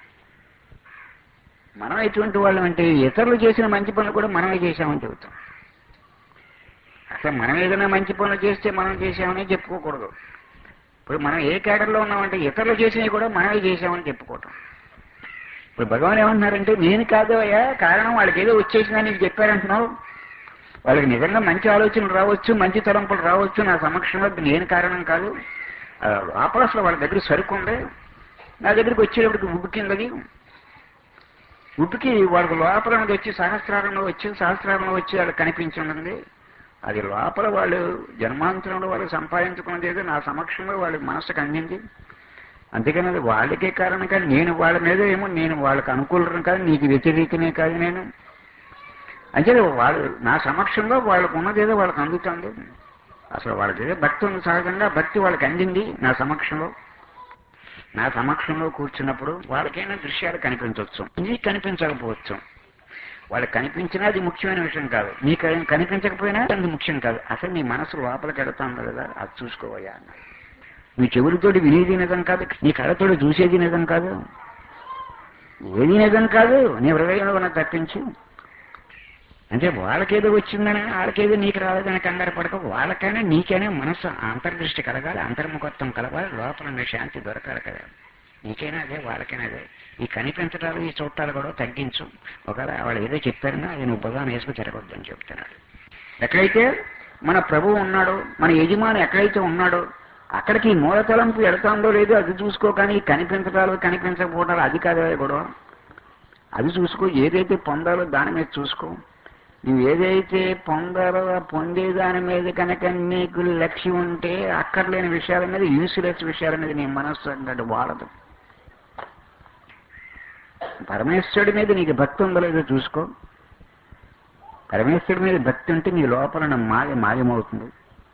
Speaker 1: మనం ఎటువంటి వాళ్ళం అంటే ఇతరులు చేసిన మంచి పనులు కూడా మనమే చేశామని చెబుతాం అసలు మనం ఏదైనా మంచి పనులు చేస్తే మనం చేశామని చెప్పుకోకూడదు ఇప్పుడు మనం ఏ కేడర్లో ఉన్నామంటే ఇతరులు చేసినవి కూడా మనమే చేశామని చెప్పుకోవటం ఇప్పుడు భగవాన్ ఏమంటున్నారంటే నేను కాదు అయ్యా కారణం వాళ్ళకి ఏదో వచ్చేసిందని నీకు చెప్పారంటున్నావు వాళ్ళకి నిజంగా మంచి ఆలోచనలు రావచ్చు మంచి తలంపులు రావచ్చు నా సమక్షంలో నేను కారణం కాదు ఆ లోపల అసలు వాళ్ళ దగ్గర సరుకు ఉంది నా దగ్గరికి వచ్చేటప్పటికి ఉబ్బుకిందది ఉబ్బుకి వాళ్ళకి లోపల ఉన్నది వచ్చి సహస్రారంలో వచ్చి సహస్రారంలో వచ్చి వాళ్ళకి కనిపించింది అది లోపల వాళ్ళు జన్మాంతరంలో వాళ్ళు సంపాదించుకున్నది ఏదో నా సమక్షంలో వాళ్ళకి మనసుకు అందింది అందుకని అది వాళ్ళకే కారణం కానీ నేను వాళ్ళ మీద ఏమో నేను వాళ్ళకి అనుకూలం కాదు నీకు వ్యతిరేకనే కాదు నేను అంటే వాళ్ళు నా సమక్షంలో వాళ్ళకు ఉన్నదేదో వాళ్ళకి అందుతుంది అసలు వాళ్ళకి ఏదో భక్తి ఉంది సహజంగా భక్తి వాళ్ళకి అందింది నా సమక్షంలో నా సమక్షంలో కూర్చున్నప్పుడు వాళ్ళకైనా దృశ్యాలు కనిపించవచ్చు నీకు కనిపించకపోవచ్చు వాళ్ళకి కనిపించినా అది ముఖ్యమైన విషయం కాదు నీకు ఏం కనిపించకపోయినా అది ముఖ్యం కాదు అసలు నీ మనసు లోపలికి వెళుతుంది కదా అది చూసుకోవయ్యా అన్నాడు నీ చెవులతోటి వినేది నిజం కాదు నీ కళ్ళతోటి చూసేది నిజం కాదు ఏది నిజం కాదు నీ హృదయంలో ఉన్న తప్పించి అంటే వాళ్ళకేదో వచ్చిందని వాళ్ళకేదో నీకు రాలేదని కంగారు పడక వాళ్ళకైనా నీకైనా మనసు అంతర్దృష్టి కలగాలి అంతర్ముఖత్వం కలగాలి లోపల ఉండే శాంతి దొరకాలి కదా నీకైనా అదే వాళ్ళకైనా అదే ఈ కనిపించడాలు ఈ చూట్టాలు కూడా తగ్గించు ఒకవేళ వాళ్ళు ఏదో చెప్పారన్నా అది నువ్వు భగవాన్ వేసుకు తిరగొద్దని చెప్తున్నాడు ఎక్కడైతే మన ప్రభువు ఉన్నాడో మన యజమాని ఎక్కడైతే ఉన్నాడో అక్కడికి ఈ మూలతలంపు ఎడతాందో లేదో అది చూసుకో కానీ ఈ కనిపించడాలు కనిపించకపోవడాలు అది కాదు గొడవ అది చూసుకో ఏదైతే పొందాలో దాని మీద చూసుకో నువ్వు ఏదైతే పొందాలో పొందే దాని మీద కనుక నీకు లక్ష్యం ఉంటే అక్కర్లేని విషయాల మీద యూస్లెస్ విషయాల మీద నీ మనస్సు అన్నట్టు వాడదు పరమేశ్వరుడి మీద నీకు భక్తి ఉందో లేదో చూసుకో పరమేశ్వరుడి మీద భక్తి ఉంటే నీ లోపల ఉన్న మాయ మాయమవుతుంది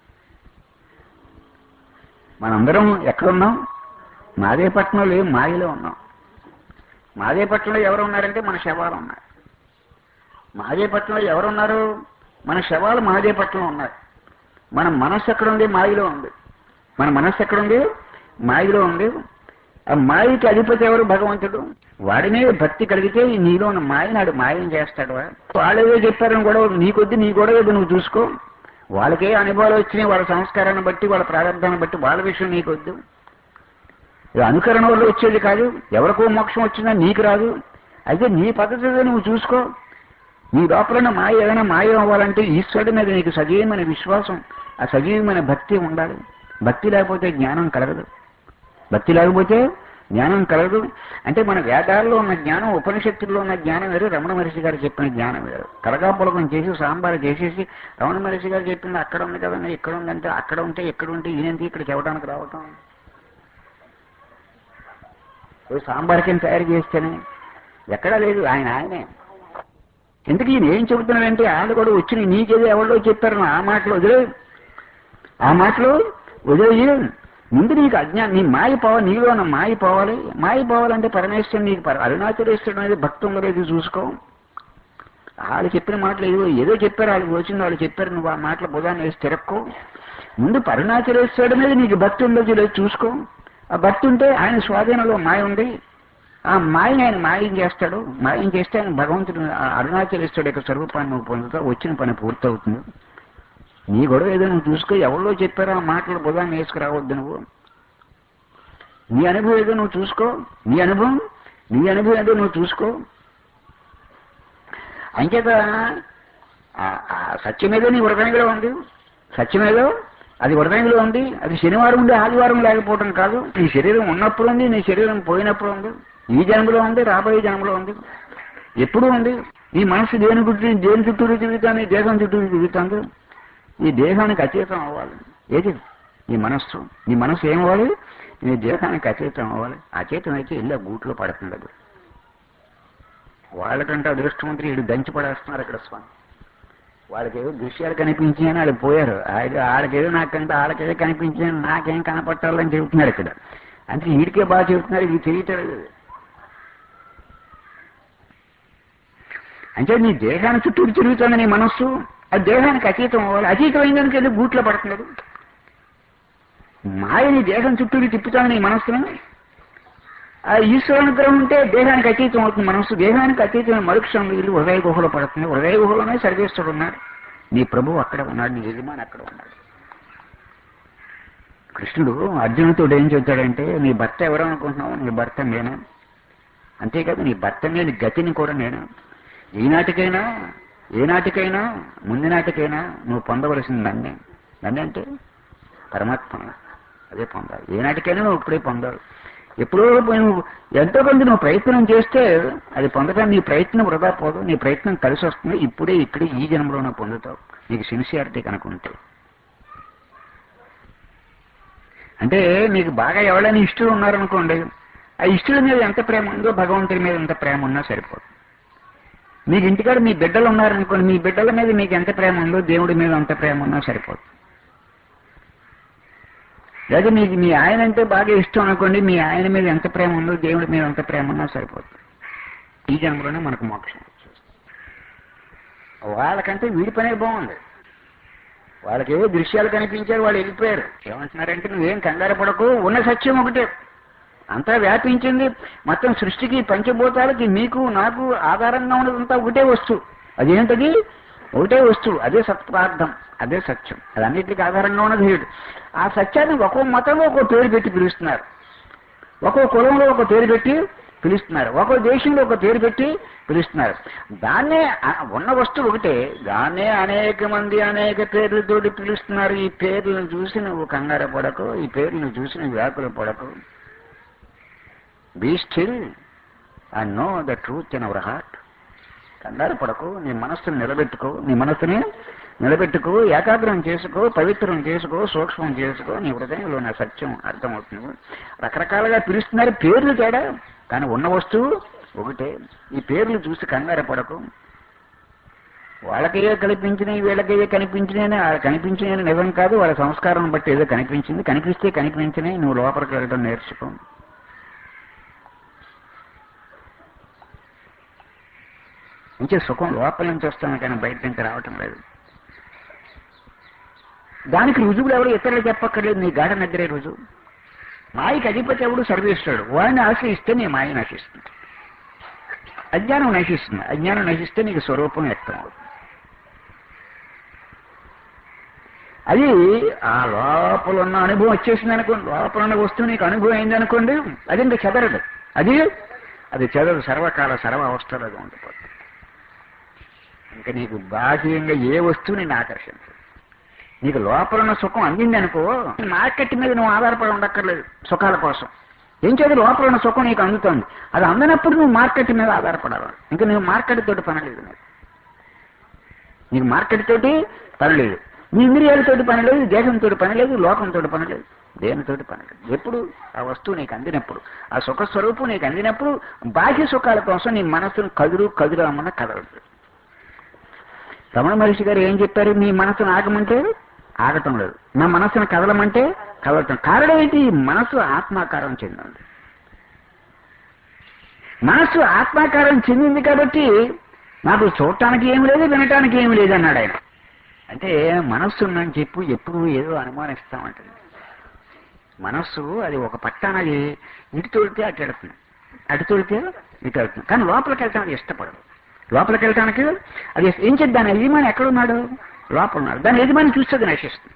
Speaker 1: మనందరం ఎక్కడున్నాం మాదేపట్నంలో ఏం మాయలో ఉన్నాం మాదేపట్నంలో ఎవరు ఉన్నారంటే మన శవాలు ఉన్నారు మహాదేపట్నంలో ఎవరున్నారు మన శవాలు మహాదేపట్నంలో ఉన్నారు మన మనస్సు ఎక్కడ ఉంది మాయలో ఉంది మన మనస్సు ఎక్కడుంది మాయలో ఉంది ఆ మాయకి అధిపతి ఎవరు భగవంతుడు వాడి మీద భక్తి కలిగితే నీలో ఉన్న మాయనాడు మాయం చేస్తాడు వాళ్ళేదో చెప్పారని కూడా నీకొద్ది నీ కూడా ఏదో నువ్వు చూసుకో వాళ్ళకే అనుభవాలు వచ్చినాయి వాళ్ళ సంస్కారాన్ని బట్టి వాళ్ళ ప్రారంభాన్ని బట్టి వాళ్ళ విషయం నీకొద్దు ఇది అనుకరణ వల్ల వచ్చేది కాదు ఎవరికో మోక్షం వచ్చిందా నీకు రాదు అయితే నీ పద్ధతి ఏదో నువ్వు చూసుకో నీ లోపల మాయ ఏదైనా మాయం అవ్వాలంటే ఈశ్వరుడి మీద నీకు సజీవమైన విశ్వాసం ఆ సజీవమైన భక్తి ఉండాలి భక్తి లేకపోతే జ్ఞానం కలగదు భక్తి లేకపోతే జ్ఞానం కలదు అంటే మన వేదాల్లో ఉన్న జ్ఞానం ఉపనిషత్తుల్లో ఉన్న జ్ఞానం వేరు రమణ మహర్షి గారు చెప్పిన జ్ఞానం వేరు కలగాపులకం చేసి సాంబార్ చేసేసి రమణ మహర్షి గారు చెప్పింది అక్కడ ఉంది కదండి ఇక్కడ ఉందంటే అక్కడ ఉంటే ఇక్కడ ఉంటే ఈయనంటే ఇక్కడ చెప్పడానికి రావటం ఓ సాంబార్ కింద తయారు చేస్తేనే ఎక్కడా లేదు ఆయన ఆయనే ఎందుకు ఈయన ఏం చెబుతున్నాడంటే వాళ్ళు కూడా వచ్చిన నీకేదో ఎవరో చెప్పారు ఆ మాటలు వదిలే ఆ మాటలు వదిలేయి ముందు నీకు అజ్ఞానం నీ మాయ పోవాలి నీలో ఉన్న మాయ పోవాలి మాయ పోవాలంటే పరమేశ్వరుడు నీకు పర అరుణాచలేశ్వరుడు అనేది భక్తం లేదు చూసుకో వాళ్ళు చెప్పిన మాటలు ఏదో ఏదో చెప్పారు వాళ్ళకి వచ్చింది వాళ్ళు చెప్పారు నువ్వు ఆ మాటల బుధాన్ని వేసి తిరక్కో ముందు పరుణాచలేశ్వరుడు మీద నీకు భక్తి ఉందో లేదు చూసుకో ఆ భక్తి ఉంటే ఆయన స్వాధీనంలో మాయ ఉంది ఆ మాయని ఆయన మాయం చేస్తాడు మాయం చేస్తే ఆయన భగవంతుడు ఆ అరుణాచలేశ్వరుడు యొక్క స్వరూపాన్ని నువ్వు పొందుతావు వచ్చిన పని పూర్తవుతుంది నీ గొడవ ఏదో నువ్వు చూసుకో ఎవరో చెప్పారో ఆ మాటలు బుధాన్ని వేసుకురావద్దు నువ్వు నీ అనుభవం ఏదో నువ్వు చూసుకో నీ అనుభవం నీ అనుభవం ఏదో నువ్వు చూసుకో అంచేత ఆ- ఆ సత్యమేదో నీ హృదయంలో ఉంది సత్యమేదో అది హృదయంలో ఉంది అది శనివారం ఉండి ఆదివారం లేకపోవడం కాదు నీ శరీరం ఉన్నప్పుడు ఉంది నీ శరీరం పోయినప్పుడు ఉంది ఈ జన్మలో ఉంది రాబోయే జన్మలో ఉంది ఎప్పుడు ఉంది నీ మనసు దేని గురించి దేని చుట్టూరు తిరుగుతాను దేశం చుట్టూరు తిరుగుతుంది ఈ దేహానికి అతీతం అవ్వాలి ఏది నీ మనస్సు నీ మనస్సు ఏం అవ్వాలి నీ దేహానికి అతీతం అవ్వాలి అతీతం అయితే ఇల్లు గూట్లో పడుతుంది అది వాళ్ళకంటే అదృష్టవంతులు వీడు దంచి పడేస్తున్నారు ఇక్కడ స్వామి వాళ్ళకేదో దృశ్యాలు కనిపించాయని వాళ్ళు పోయారు ఆయన వాళ్ళకేదో నాకంటే వాళ్ళకేదో కనిపించాయని నాకేం కనపట్టాలని చెబుతున్నారు ఇక్కడ అంటే వీడికే బాగా చెబుతున్నారు ఇది తెలియటలేదు అంటే నీ దేహాన్ని చుట్టూ తిరుగుతుంది నీ మనస్సు అది దేహానికి అతీతం అవ్వాలి అతీతమైన దానికి వెళ్ళి గూట్లో పడుతున్నాడు మాయ నీ దేహం చుట్టూ తిప్పుతాను నీ మనస్సును ఆ ఈశ్వరానుగ్రహం ఉంటే దేహానికి అతీతం అవుతుంది మనస్సు దేహానికి అతీతమైన మరుక్షణం వీళ్ళు హృదయ గుహలో పడుతుంది హృదయ గుహలోనే సర్వేశ్వరుడు ఉన్నాడు నీ ప్రభువు అక్కడ ఉన్నాడు నీ యజమాని అక్కడ ఉన్నాడు కృష్ణుడు అర్జునుతో ఏం చెబుతాడంటే నీ భర్త ఎవరు అనుకుంటున్నావు నీ భర్త నేనే అంతేకాదు నీ భర్త లేని గతిని కూడా నేను ఈనాటికైనా ఏనాటికైనా ముందు నాటికైనా నువ్వు పొందవలసింది నన్నే నన్నే అంటే పరమాత్మ అదే పొందాలి ఏనాటికైనా నువ్వు ఇప్పుడే పొందాలి ఎప్పుడో నువ్వు ఎంతో కొంత నువ్వు ప్రయత్నం చేస్తే అది పొందడానికి నీ ప్రయత్నం వృధా పోదు నీ ప్రయత్నం కలిసి వస్తుంది ఇప్పుడే ఇక్కడే ఈ జన్మలోనే పొందుతావు నీకు సిన్సియారిటీ కనుకుంటే అంటే మీకు బాగా ఎవరైనా ఇష్టలు ఉన్నారనుకోండి ఆ ఇష్టల మీద ఎంత ప్రేమ ఉందో భగవంతుడి మీద ఎంత ప్రేమ ఉన్నా సరిపోదు మీకు ఇంటికాడ మీ బిడ్డలు ఉన్నారనుకోండి మీ బిడ్డల మీద మీకు ఎంత ప్రేమ ఉందో దేవుడి మీద అంత ప్రేమ ఉన్నా సరిపోదు లేదా మీకు మీ ఆయన అంటే బాగా ఇష్టం అనుకోండి మీ ఆయన మీద ఎంత ప్రేమ ఉందో దేవుడి మీద ఎంత ప్రేమ ఉన్నా సరిపోతుంది ఈ జన్మలోనే మనకు మోక్షం వాళ్ళకంటే వీడి పనే బాగుంది వాళ్ళకి ఏవో దృశ్యాలు కనిపించారు వాళ్ళు వెళ్ళిపోయారు ఏమంటున్నారంటే నువ్వేం కంగారు పడకు ఉన్న సత్యం ఒకటే అంతా వ్యాపించింది మొత్తం సృష్టికి పంచభూతాలకి మీకు నాకు ఆధారంగా ఉన్నదంతా ఒకటే వస్తువు అదేంటది ఒకటే వస్తువు అదే సత్పార్థం అదే సత్యం అది అన్నిటికీ ఆధారంగా ఉన్నది ఏడు ఆ సత్యాన్ని ఒక్కో మతంలో ఒక్కో పేరు పెట్టి పిలుస్తున్నారు ఒక్కో కులంలో ఒక పేరు పెట్టి పిలుస్తున్నారు ఒక్కో దేశంలో ఒక పేరు పెట్టి పిలుస్తున్నారు దాన్నే ఆ- ఉన్న వస్తువు ఒకటే దాన్నే అనేక మంది అనేక పేర్లతోటి పిలుస్తున్నారు ఈ పేర్లను చూసి నువ్వు కంగారు పడకు ఈ పేర్లను చూసి నువ్వు వ్యాకుల పడకు be still and know the truth in our heart కంగారు పడకు నీ మనస్సును నిలబెట్టుకో నీ మనస్సుని నిలబెట్టుకో ఏకాగ్రం చేసుకో పవిత్రం చేసుకో సూక్ష్మం చేసుకో నీ హృదయంలో నా సత్యం అర్థమవుతుంది రకరకాలుగా పిలుస్తున్నారు పేర్లు తేడా కానీ ఉన్న వస్తువు ఒకటే ఈ పేర్లు చూసి కంగారు పడకు వాళ్ళకేదో కనిపించినాయి వీళ్ళకేదో కనిపించినాయని ఆ కనిపించినాయని నిజం కాదు వాళ్ళ సంస్కారం బట్టి ఏదో కనిపించింది కనిపిస్తే కనిపించినాయి నువ్వు లోపలికి వెళ్ళడం నేర్చుకో ఇంకే సుఖం లోపల నుంచి వస్తాను కానీ బయట నుంచి రావటం లేదు దానికి రుజువులు ఎవరు ఇతరులు చెప్పక్కర్లేదు నీ గాఢ నిద్రే రుజువు మాయకి అధిపతి ఎవడు సర్వేస్తాడు వాడిని ఆశ్రయిస్తే నీ మాయ నశిస్తుంది అజ్ఞానం నశిస్తుంది అజ్ఞానం నశిస్తే నీకు స్వరూపం వ్యక్తం అవుతుంది అది ఆ లోపల ఉన్న అనుభవం వచ్చేసింది అనుకోండి లోపల ఉన్న వస్తువు నీకు అనుభవం అయింది అనుకోండి అది ఇంకా చెదరదు అది అది చెదరదు సర్వకాల సర్వ అవస్థలో అది ఉండిపోతుంది ఇంకా నీకు బాహ్యంగా ఏ వస్తువు నేను ఆకర్షించదు నీకు లోపల ఉన్న సుఖం అందింది అనుకో మార్కెట్ మీద నువ్వు ఆధారపడి ఉండక్కర్లేదు సుఖాల కోసం ఏం చేయాలి లోపల ఉన్న సుఖం నీకు అందుతోంది అది అందనప్పుడు నువ్వు మార్కెట్ మీద ఆధారపడాలి ఇంకా నువ్వు మార్కెట్ తోటి పని లేదు నీకు నీకు మార్కెట్ తోటి పని లేదు నీ ఇంద్రియాలతోటి పని లేదు దేశంతో పని లేదు లోకంతో పని లేదు దేనితోటి పని లేదు ఎప్పుడు ఆ వస్తువు నీకు అందినప్పుడు ఆ సుఖ స్వరూపం నీకు అందినప్పుడు బాహ్య సుఖాల కోసం నీ మనసును కదులు కదులు అమ్మన్న కదలదు రమణ మహర్షి గారు ఏం చెప్పారు మీ మనసును ఆగమంటే ఆగటం లేదు నా మనసును కదలమంటే కదలటం కారణం ఏంటి ఈ మనసు ఆత్మాకారం చెందింది మనస్సు ఆత్మాకారం చెందింది కాబట్టి నాకు చూడటానికి ఏమి లేదు వినటానికి ఏమి లేదు అన్నాడు ఆయన అంటే మనస్సు ఉందని చెప్పు ఎప్పుడు ఏదో అనుమానిస్తామంటుంది మనస్సు అది ఒక పట్టానది ఇటు తోలితే అటు వెళుతుంది అటు తోలితే ఇటు వెళ్తుంది కానీ లోపలికి వెళ్ళటానికి ఇష్టపడదు లోపలికి వెళ్ళటానికి అది ఏం చేద్దాం దాని యజమాని ఎక్కడున్నాడు లోపల ఉన్నాడు దాని యజమాని చూస్తే అది నశిస్తుంది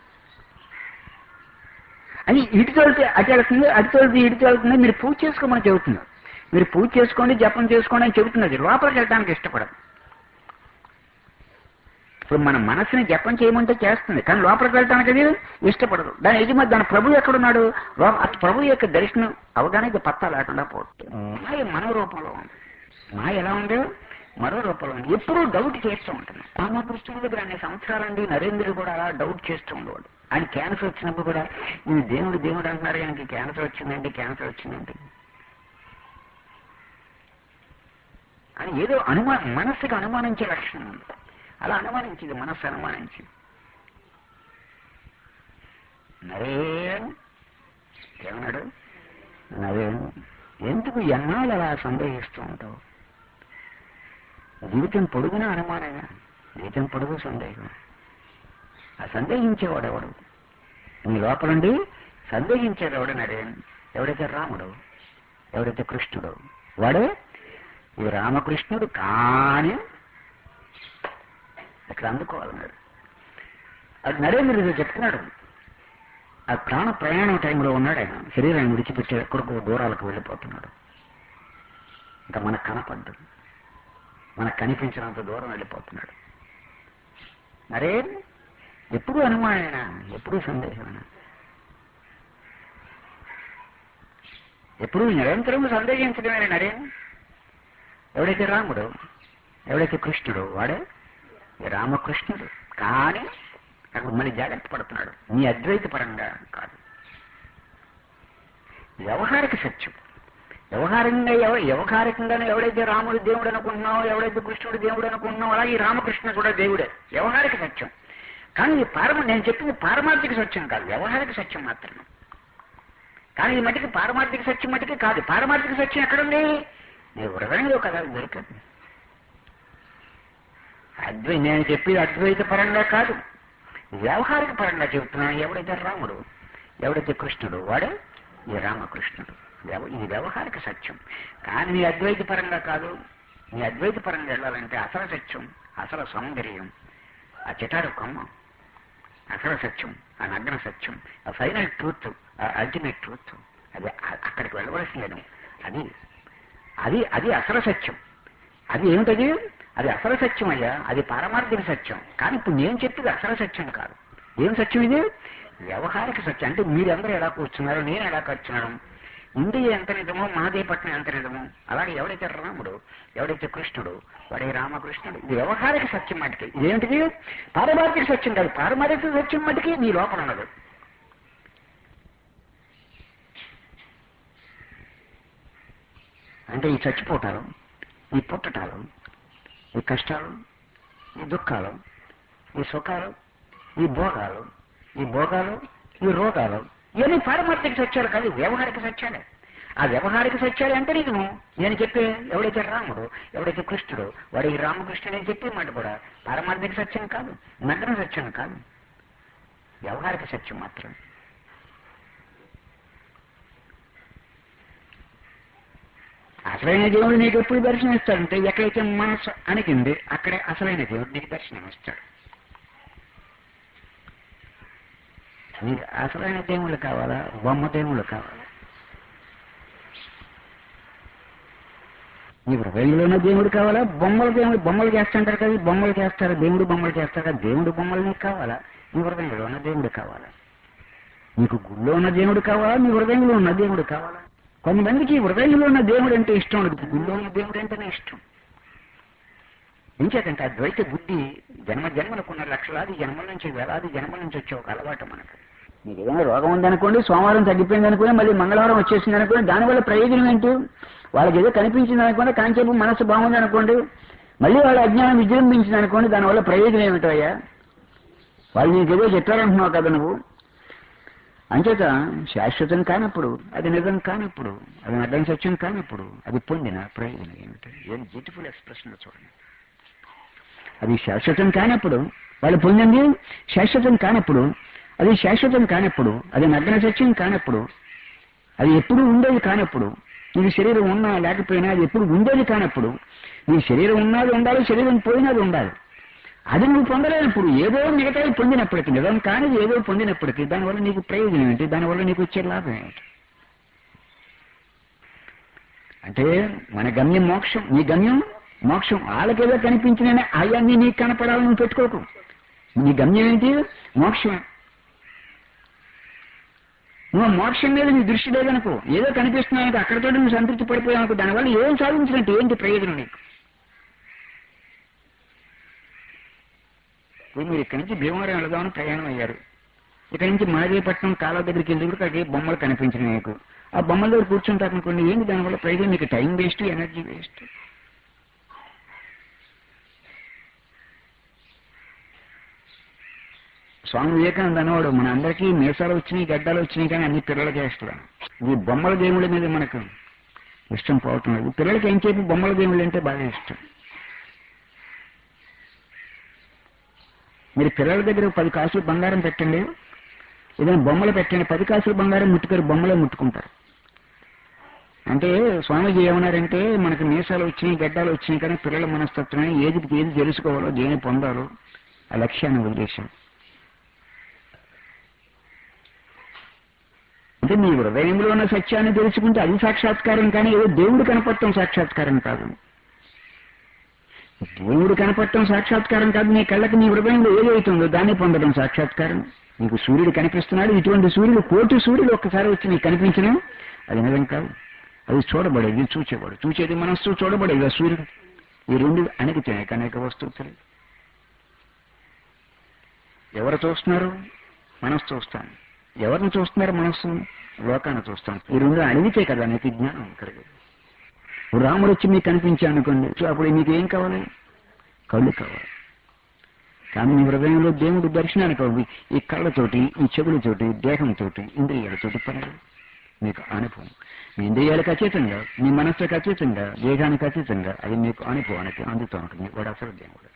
Speaker 1: అని ఇటు తోలితే అటు వెళ్తుంది అటు తోలితే ఇటు వెళ్తుంది మీరు పూజ చేసుకోమని చెబుతున్నారు మీరు పూజ చేసుకోండి జపం చేసుకోండి అని చెబుతున్నది లోపలికి వెళ్ళడానికి ఇష్టపడదు ఇప్పుడు మన మనసుని జపం చేయమంటే చేస్తుంది కానీ లోపలికి వెళ్ళటానికి అది ఇష్టపడదు దాని యజమాని దాని ప్రభు ఎక్కడున్నాడు లో- ఆ ప్రభు యొక్క దర్శనం అవగానే ఇది పత్తా లేకుండా పోతుంది మాయ మనో రూపంలో ఉంది మాయ ఎలా ఉంది మరో రూపంలో ఉంది ఎప్పుడూ డౌట్ చేస్తూ ఉంటుంది రామకృష్ణుడి దగ్గర అన్ని సంవత్సరాలండి నరేంద్రుడు కూడా అలా డౌట్ చేస్తూ ఉండేవాడు ఆయన క్యాన్సర్ వచ్చినప్పుడు కూడా "ఈ దేవుడు దేవుడు అంటున్నారు ఆయనకి క్యాన్సర్ వచ్చిందండి క్యాన్సర్ వచ్చిందండి అని ఏదో అనుమానం మనస్సుకి అనుమానించే లక్షణం ఉంది అలా అనుమానించింది మనస్సు అనుమానించింది నరేన్ ఏమన్నాడు నరేన్ ఎందుకు ఎన్నాళ్ళు అలా సందేహిస్తూ ఉంటావు జీవితం పొడుగునా అనుమానమే జీవితం పొడుగు సందేహం ఆ సందేహించేవాడు ఎవడు నీ లోపలండి సందేహించేది ఎవడు నరేన్ ఎవడైతే రాముడు ఎవడైతే కృష్ణుడు వాడే ఈ రామకృష్ణుడు కానీ ఇక్కడ అందుకోవాలన్నాడు అది నరేంద్రుడు చెప్తున్నాడు ఆ ప్రాణ ప్రయాణం టైంలో ఉన్నాడు ఆయన శరీరాన్ని విడిచిపెట్టి ఎక్కడికో దూరాలకు వెళ్ళిపోతున్నాడు ఇంకా మనకు కనపడ్డు మనకు కనిపించినంత దూరం వెళ్ళిపోతున్నాడు నరేన్ ఎప్పుడు అనుమానైనా ఎప్పుడు సందేహమైనా ఎప్పుడు నిరంతరం సందేహించడమేనా నరేన్ ఎవడైతే రాముడు ఎవడైతే కృష్ణుడు వాడే ఈ రామకృష్ణుడు కానీ అక్కడ మళ్ళీ జాగ్రత్త పడుతున్నాడు నీ అద్వైత పరంగా కాదు వ్యవహారిక సత్యం వ్యవహారంగా ఎవ వ్యవహారికంగానే ఎవడైతే రాముడు దేవుడు అనుకుంటున్నావో ఎవడైతే కృష్ణుడు దేవుడు అనుకుంటున్నావో అలాగే ఈ రామకృష్ణ కూడా దేవుడే వ్యవహారిక సత్యం కానీ ఈ పారమ నేను చెప్పింది పారమార్థిక సత్యం కాదు వ్యవహారిక సత్యం మాత్రమే కానీ ఈ మటుకు పారమార్థిక సత్యం మటుకు కాదు పారమార్థిక సత్యం ఎక్కడుంది నీ హృదయంలో కదా దొరికింది అద్వై నేను చెప్పేది అద్వైత పరంగా కాదు వ్యవహారిక పరంగా చెబుతున్నాను ఎవడైతే రాముడు ఎవడైతే కృష్ణుడు వాడే ఈ రామకృష్ణుడు వ్యవ- ఇది వ్యవహారిక సత్యం కానీ నీ అద్వైత పరంగా కాదు నీ అద్వైత పరంగా వెళ్ళాలంటే అసలు సత్యం అసలు సౌందర్యం ఆ చిటారు కొమ్మ అసలు సత్యం ఆ నగ్న సత్యం ఆ ఫైనల్ ట్రూత్ ఆ అల్టిమేట్ ట్రూత్ అది అ- అక్కడికి వెళ్ళవలసిందేను అది అది అది అసలు సత్యం అది ఏమిటది అది అసలు సత్యం అయ్యా అది పారమార్థిక సత్యం కానీ ఇప్పుడు నేను చెప్పేది అసలు సత్యం కాదు ఏం సత్యం ఇది వ్యవహారిక సత్యం అంటే మీరందరూ ఎలా కూర్చున్నారు నేను ఎలా కూర్చున్నాను ఇండియా ఎంత నిజమో మహాదేవపట్నం ఎంత నిజమో అలాగే ఎవడైతే రాముడు ఎవడైతే కృష్ణుడు వాడే రామకృష్ణుడు ఇది వ్యవహారిక సత్యం మటుకి ఇదేంటిది పారమార్థిక సత్యం కాదు పారమార్థిక సత్యం మటుకి నీ లోపల ఉన్నది అంటే ఈ చచ్చిపోవటాలు ఈ పుట్టటాలు ఈ కష్టాలు ఈ దుఃఖాలు ఈ సుఖాలు ఈ భోగాలు ఈ భోగాలు ఈ రోగాలు ఇవన్నీ పారమార్థిక సత్యాలు కాదు వ్యవహారిక సత్యాలే ఆ వ్యవహారిక సత్యాలు అంటే నిజము నేను చెప్పే ఎవడైతే రాముడు ఎవడైతే కృష్ణుడు వాడు ఈ రామకృష్ణుడు అని చెప్పే మాట కూడా పారమార్థిక సత్యం కాదు నగ్న సత్యం కాదు వ్యవహారిక సత్యం మాత్రం అసలైన దేవుడు నీకు ఎప్పుడు దర్శనం ఇస్తాడంటే ఎక్కడైతే మనసు అణిగింది అక్కడే అసలైన దేవుడు నీకు దర్శనం ఇస్తాడు నీకు అసలైన దేవుళ్ళు కావాలా బొమ్మ దేవుళ్ళు కావాలా నీ హృదయంలో ఉన్న దేవుడు కావాలా బొమ్మల దేవుడు బొమ్మలు చేస్తుంటారు కదా బొమ్మలు చేస్తారు దేవుడు బొమ్మలు చేస్తారు కదా దేవుడు బొమ్మలు నీకు కావాలా నీ హృదయంలో ఉన్న దేవుడు కావాలా నీకు గుళ్ళో ఉన్న దేవుడు కావాలా నీ హృదయంలో ఉన్న దేవుడు కావాలా కొంతమందికి హృదయంలో ఉన్న దేవుడు అంటే ఇష్టం ఉండదు గుళ్ళో ఉన్న దేవుడు అంటేనే ఇష్టం ఇంకేకంటే ఆ ద్వైత బుద్ధి జన్మ జన్మలకున్న లక్షలాది జన్మల నుంచి వేలాది జన్మల నుంచి వచ్చే ఒక అలవాటు మనకు మీకు ఏదైనా రోగం ఉందనుకోండి సోమవారం తగ్గిపోయింది అనుకోండి మళ్ళీ మంగళవారం వచ్చేసింది అనుకోండి దానివల్ల ప్రయోజనం ఏంటి వాళ్ళకి ఏదో కనిపించింది అనుకోండి కాంచేపు మనసు బాగుంది అనుకోండి మళ్ళీ వాళ్ళ అజ్ఞానం విజృంభించింది అనుకోండి దానివల్ల ప్రయోజనం ఏమిటో అయ్యా వాళ్ళు నీకు ఏదో చెప్పారంటున్నావు కదా నువ్వు అంచేత శాశ్వతం కానప్పుడు అది నిజం కానప్పుడు అది అర్థం సత్యం కానప్పుడు అది పొందిన ప్రయోజనం ఏమిటి ఏం బ్యూటిఫుల్ ఎక్స్ప్రెషన్ చూడండి అది శాశ్వతం కానప్పుడు వాళ్ళు పొందింది శాశ్వతం కానప్పుడు అది శాశ్వతం కానప్పుడు అది నగ్న సత్యం కానప్పుడు అది ఎప్పుడు ఉండేది కానప్పుడు నీకు శరీరం ఉన్నా లేకపోయినా అది ఎప్పుడు ఉండేది కానప్పుడు నీ శరీరం ఉన్నది ఉండాలి శరీరం పోయినది ఉండాలి అది నువ్వు పొందలేనప్పుడు ఏదో మిగతాది పొందినప్పటికీ నిజం కానిది ఏదో పొందినప్పటికీ దానివల్ల నీకు ప్రయోజనం ఏంటి దానివల్ల నీకు వచ్చే లాభం ఏంటి అంటే మన గమ్యం మోక్షం నీ గమ్యం మోక్షం వాళ్ళకేదో కనిపించిన అవన్నీ నీకు కనపడాలని నువ్వు పెట్టుకోకు నీ గమ్యం ఏంటి మోక్షమే నువ్వు మోక్షం మీద నీ దృష్టి లేదనుకో ఏదో కనిపిస్తున్నావు అక్కడతో నువ్వు సంతృప్తి పడిపోయావు అనుకో దానివల్ల ఏం సాధించినట్టు ఏంటి ప్రయోజనం నీకు ఇప్పుడు మీరు ఇక్కడి నుంచి భీమవరం వెళదామని ప్రయాణం అయ్యారు ఇక్కడి నుంచి మాదేపట్నం కాలువ దగ్గరికి వెళ్ళి కూడా అక్కడికి బొమ్మలు కనిపించినాయి మీకు ఆ బొమ్మల దగ్గర కూర్చుంటారు అనుకోండి ఏంటి దానివల్ల ప్రయోజనం మీకు time waste energy waste Swami Vivekananda అనేవాడు మన అందరికీ మీసాలు వచ్చినాయి గడ్డాలు వచ్చినాయి కానీ అన్ని పిల్లలకే ఇష్టం ఈ బొమ్మల దేవుళ్ళ మీద మనకు ఇష్టం పోవటం లేదు పిల్లలకి ఏం చెప్పి బొమ్మల దేవుళ్ళు అంటే బాగా ఇష్టం మీరు పిల్లల దగ్గర పది కాసులు బంగారం పెట్టండి ఏదైనా బొమ్మలు పెట్టండి పది కాసులు బంగారం ముట్టుకొని బొమ్మలే ముట్టుకుంటారు అంటే స్వామీజీ ఏమన్నారంటే మనకి మీసాలు వచ్చినాయి గడ్డాలు వచ్చినాయి కానీ పిల్లల మనస్తత్వమే ఏది ఏది తెలుసుకోవాలో దేని పొందాలో ఆ లక్ష్యాన్ని వదిలేశాం అంటే మీ హృదయంలో ఉన్న సత్యాన్ని తెలుసుకుంటే అది సాక్షాత్కారం కానీ ఏదో దేవుడు కనపడటం సాక్షాత్కారం కాదు దేవుడు కనపడటం సాక్షాత్కారం కాదు నీ కళ్ళకి నీ హృదయంలో ఏదైతుందో దాన్ని పొందడం సాక్షాత్కారం నీకు సూర్యుడు కనిపిస్తున్నాడు ఇటువంటి సూర్యుడు కోటి సూర్యుడు ఒక్కసారి వచ్చి నీకు కనిపించిన అది నిజం కాదు అది చూడబడేది చూచేవాడు చూచేది మనస్సు చూడబడేది ఆ సూర్యుడు ఈ రెండు అణిగితే అనేక వస్తువులు ఎవరు చూస్తున్నారు మనస్సు చూస్తాను ఎవరిని చూస్తున్నారు మనస్సు లోకాన్ని చూస్తాను ఈ రెండు అడిగితే కదా నీకు జ్ఞానం కలిగేది ఇప్పుడు రాముడు వచ్చి మీకు కనిపించా అనుకోండి సో అప్పుడు మీకు ఏం కావాలి కళ్ళు కావాలి కానీ మీ హృదయంలో దేవుడు దర్శనానికి అవి ఈ కళ్ళతోటి ఈ చెవులతోటి దేహంతోటి ఇంద్రియాలతోటి పనులు మీకు అనుభవం మీ ఇంద్రియాలకు అతీతంగా మీ మనస్సుకు అతీతంగా దేహానికి అతీతంగా అది మీకు అనుభవానికి అందుతూ ఉంటుంది వాడు అసలు దేవుడు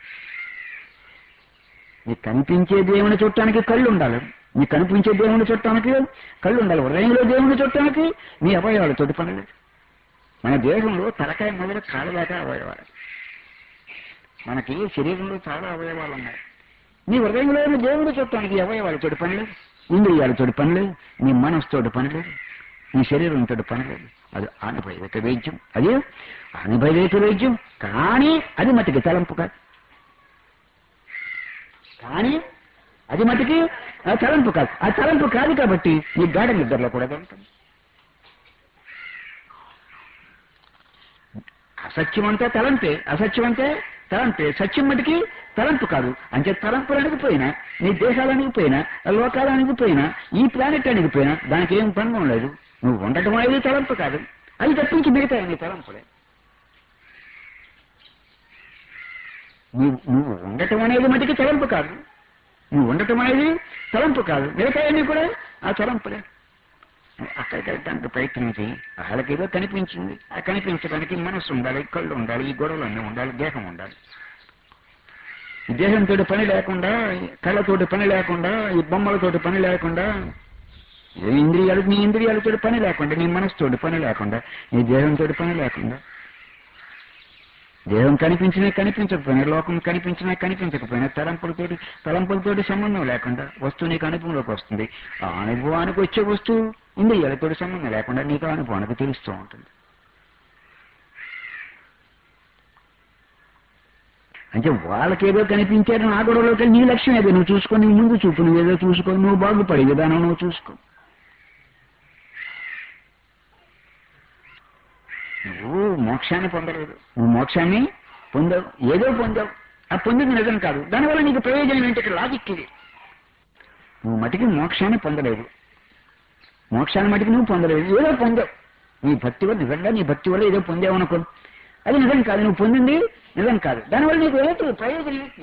Speaker 1: మీకు కనిపించే దేవుని చుట్టానికి కళ్ళు ఉండాలి మీకు కనిపించే దేవుని చుట్టానికి కళ్ళు ఉండాలి హృదయంలో దేవుని చుట్టానికి మీ అవయవాలతోటి పనులు మన దేహంలో తలకాయ మొదలు కాళ్ళ దాకా అవయవాలు మనకి శరీరంలో చాలా అవయవాలు ఉన్నాయి నీ హృదయంలో ఉన్న దేవుడు చుట్టానికి అవయవాలతోటి పనులు ఇంద్రియాలతోటి పనులు నీ మనసుతోటి పనులు నీ శరీరంతో పనులేదు అది అనుభవైక వైద్యం అది అనుభవైక వైద్యం కానీ అది మటుకి తలంపు కాదు కానీ అది మటుకి ఆ తలంపు కాదు ఆ తలంపు కాదు కాబట్టి నీ గాఢ నిద్రలో కూడా ఉంటుంది అసత్యం అంటే తలంపే అసత్యం అంటే తలంపే సత్యం మటుకి తలంపు కాదు అంటే తలంపులు అణిగిపోయినా నీ దేశాలు అణిగిపోయినా లోకాలు అణిగిపోయినా ఈ ప్లానెట్ అణిగిపోయినా దానికి ఏం పని లేదు నువ్వు ఉండటం అనేది తలంపు కాదు అది తప్పించి మిగతా నీ తలంపులే నువ్వు నువ్వు ఉండటం అనేది మటుకి తలంపు కాదు నువ్వు ఉండటం అనేది తలంపు కాదు మిగతా అన్నీ కూడా ఆ తలంపులే అక్కడికి వెళ్ళడానికి ప్రయత్నం చేయి వాళ్ళకి ఏదో కనిపించింది ఆ కనిపించడానికి మనసు ఉండాలి కళ్ళు ఉండాలి ఈ గొడవలు అన్నీ ఉండాలి దేహం ఉండాలి ఈ దేహంతో పని లేకుండా కళ్ళతోటి పని లేకుండా ఈ బొమ్మలతోటి పని లేకుండా ఏ ఇంద్రియాలు నీ ఇంద్రియాలతో పని లేకుండా నీ మనసుతోటి పని లేకుండా నీ దేహంతో పని లేకుండా దేహం కనిపించినా కనిపించకపోయినా లోకం కనిపించినా కనిపించకపోయినా తలంపులతోటి తలంపులతోటి సంబంధం లేకుండా వస్తువు నీకు అనుభవంలోకి వస్తుంది ఆ అనుభవానికి వచ్చే వస్తువు ఇంద్రియాలతోటి సంబంధం లేకుండా నీకు ఆ అనుభవానికి తెలుస్తూ ఉంటుంది అంటే వాళ్ళకేదో కనిపించారు నా గొడవలోకి నీ లక్ష్యం ఏదో నువ్వు చూసుకో నీ ముందు చూపు నువ్వేదో చూసుకో నువ్వు బాగుపడే విధానం నువ్వు చూసుకో నువ్వు మోక్షాన్ని పొందలేదు నువ్వు మోక్షాన్ని పొందావు ఏదో పొందావు ఆ పొందింది నిజం కాదు దానివల్ల నీకు ప్రయోజనం ఏంటి ఇక్కడ లాజిక్ ఇది నువ్వు మటుకి మోక్షాన్ని పొందలేదు మోక్షాన్ని మటుకు నువ్వు పొందలేదు ఏదో పొందావు నీ భక్తి వల్ల నిజంగా నీ భక్తి వల్ల ఏదో పొందావు అనుకో అది నిజం కాదు నువ్వు పొందింది నిజం కాదు దానివల్ల నీకు ఏంటి ప్రయోజనం ఏంటి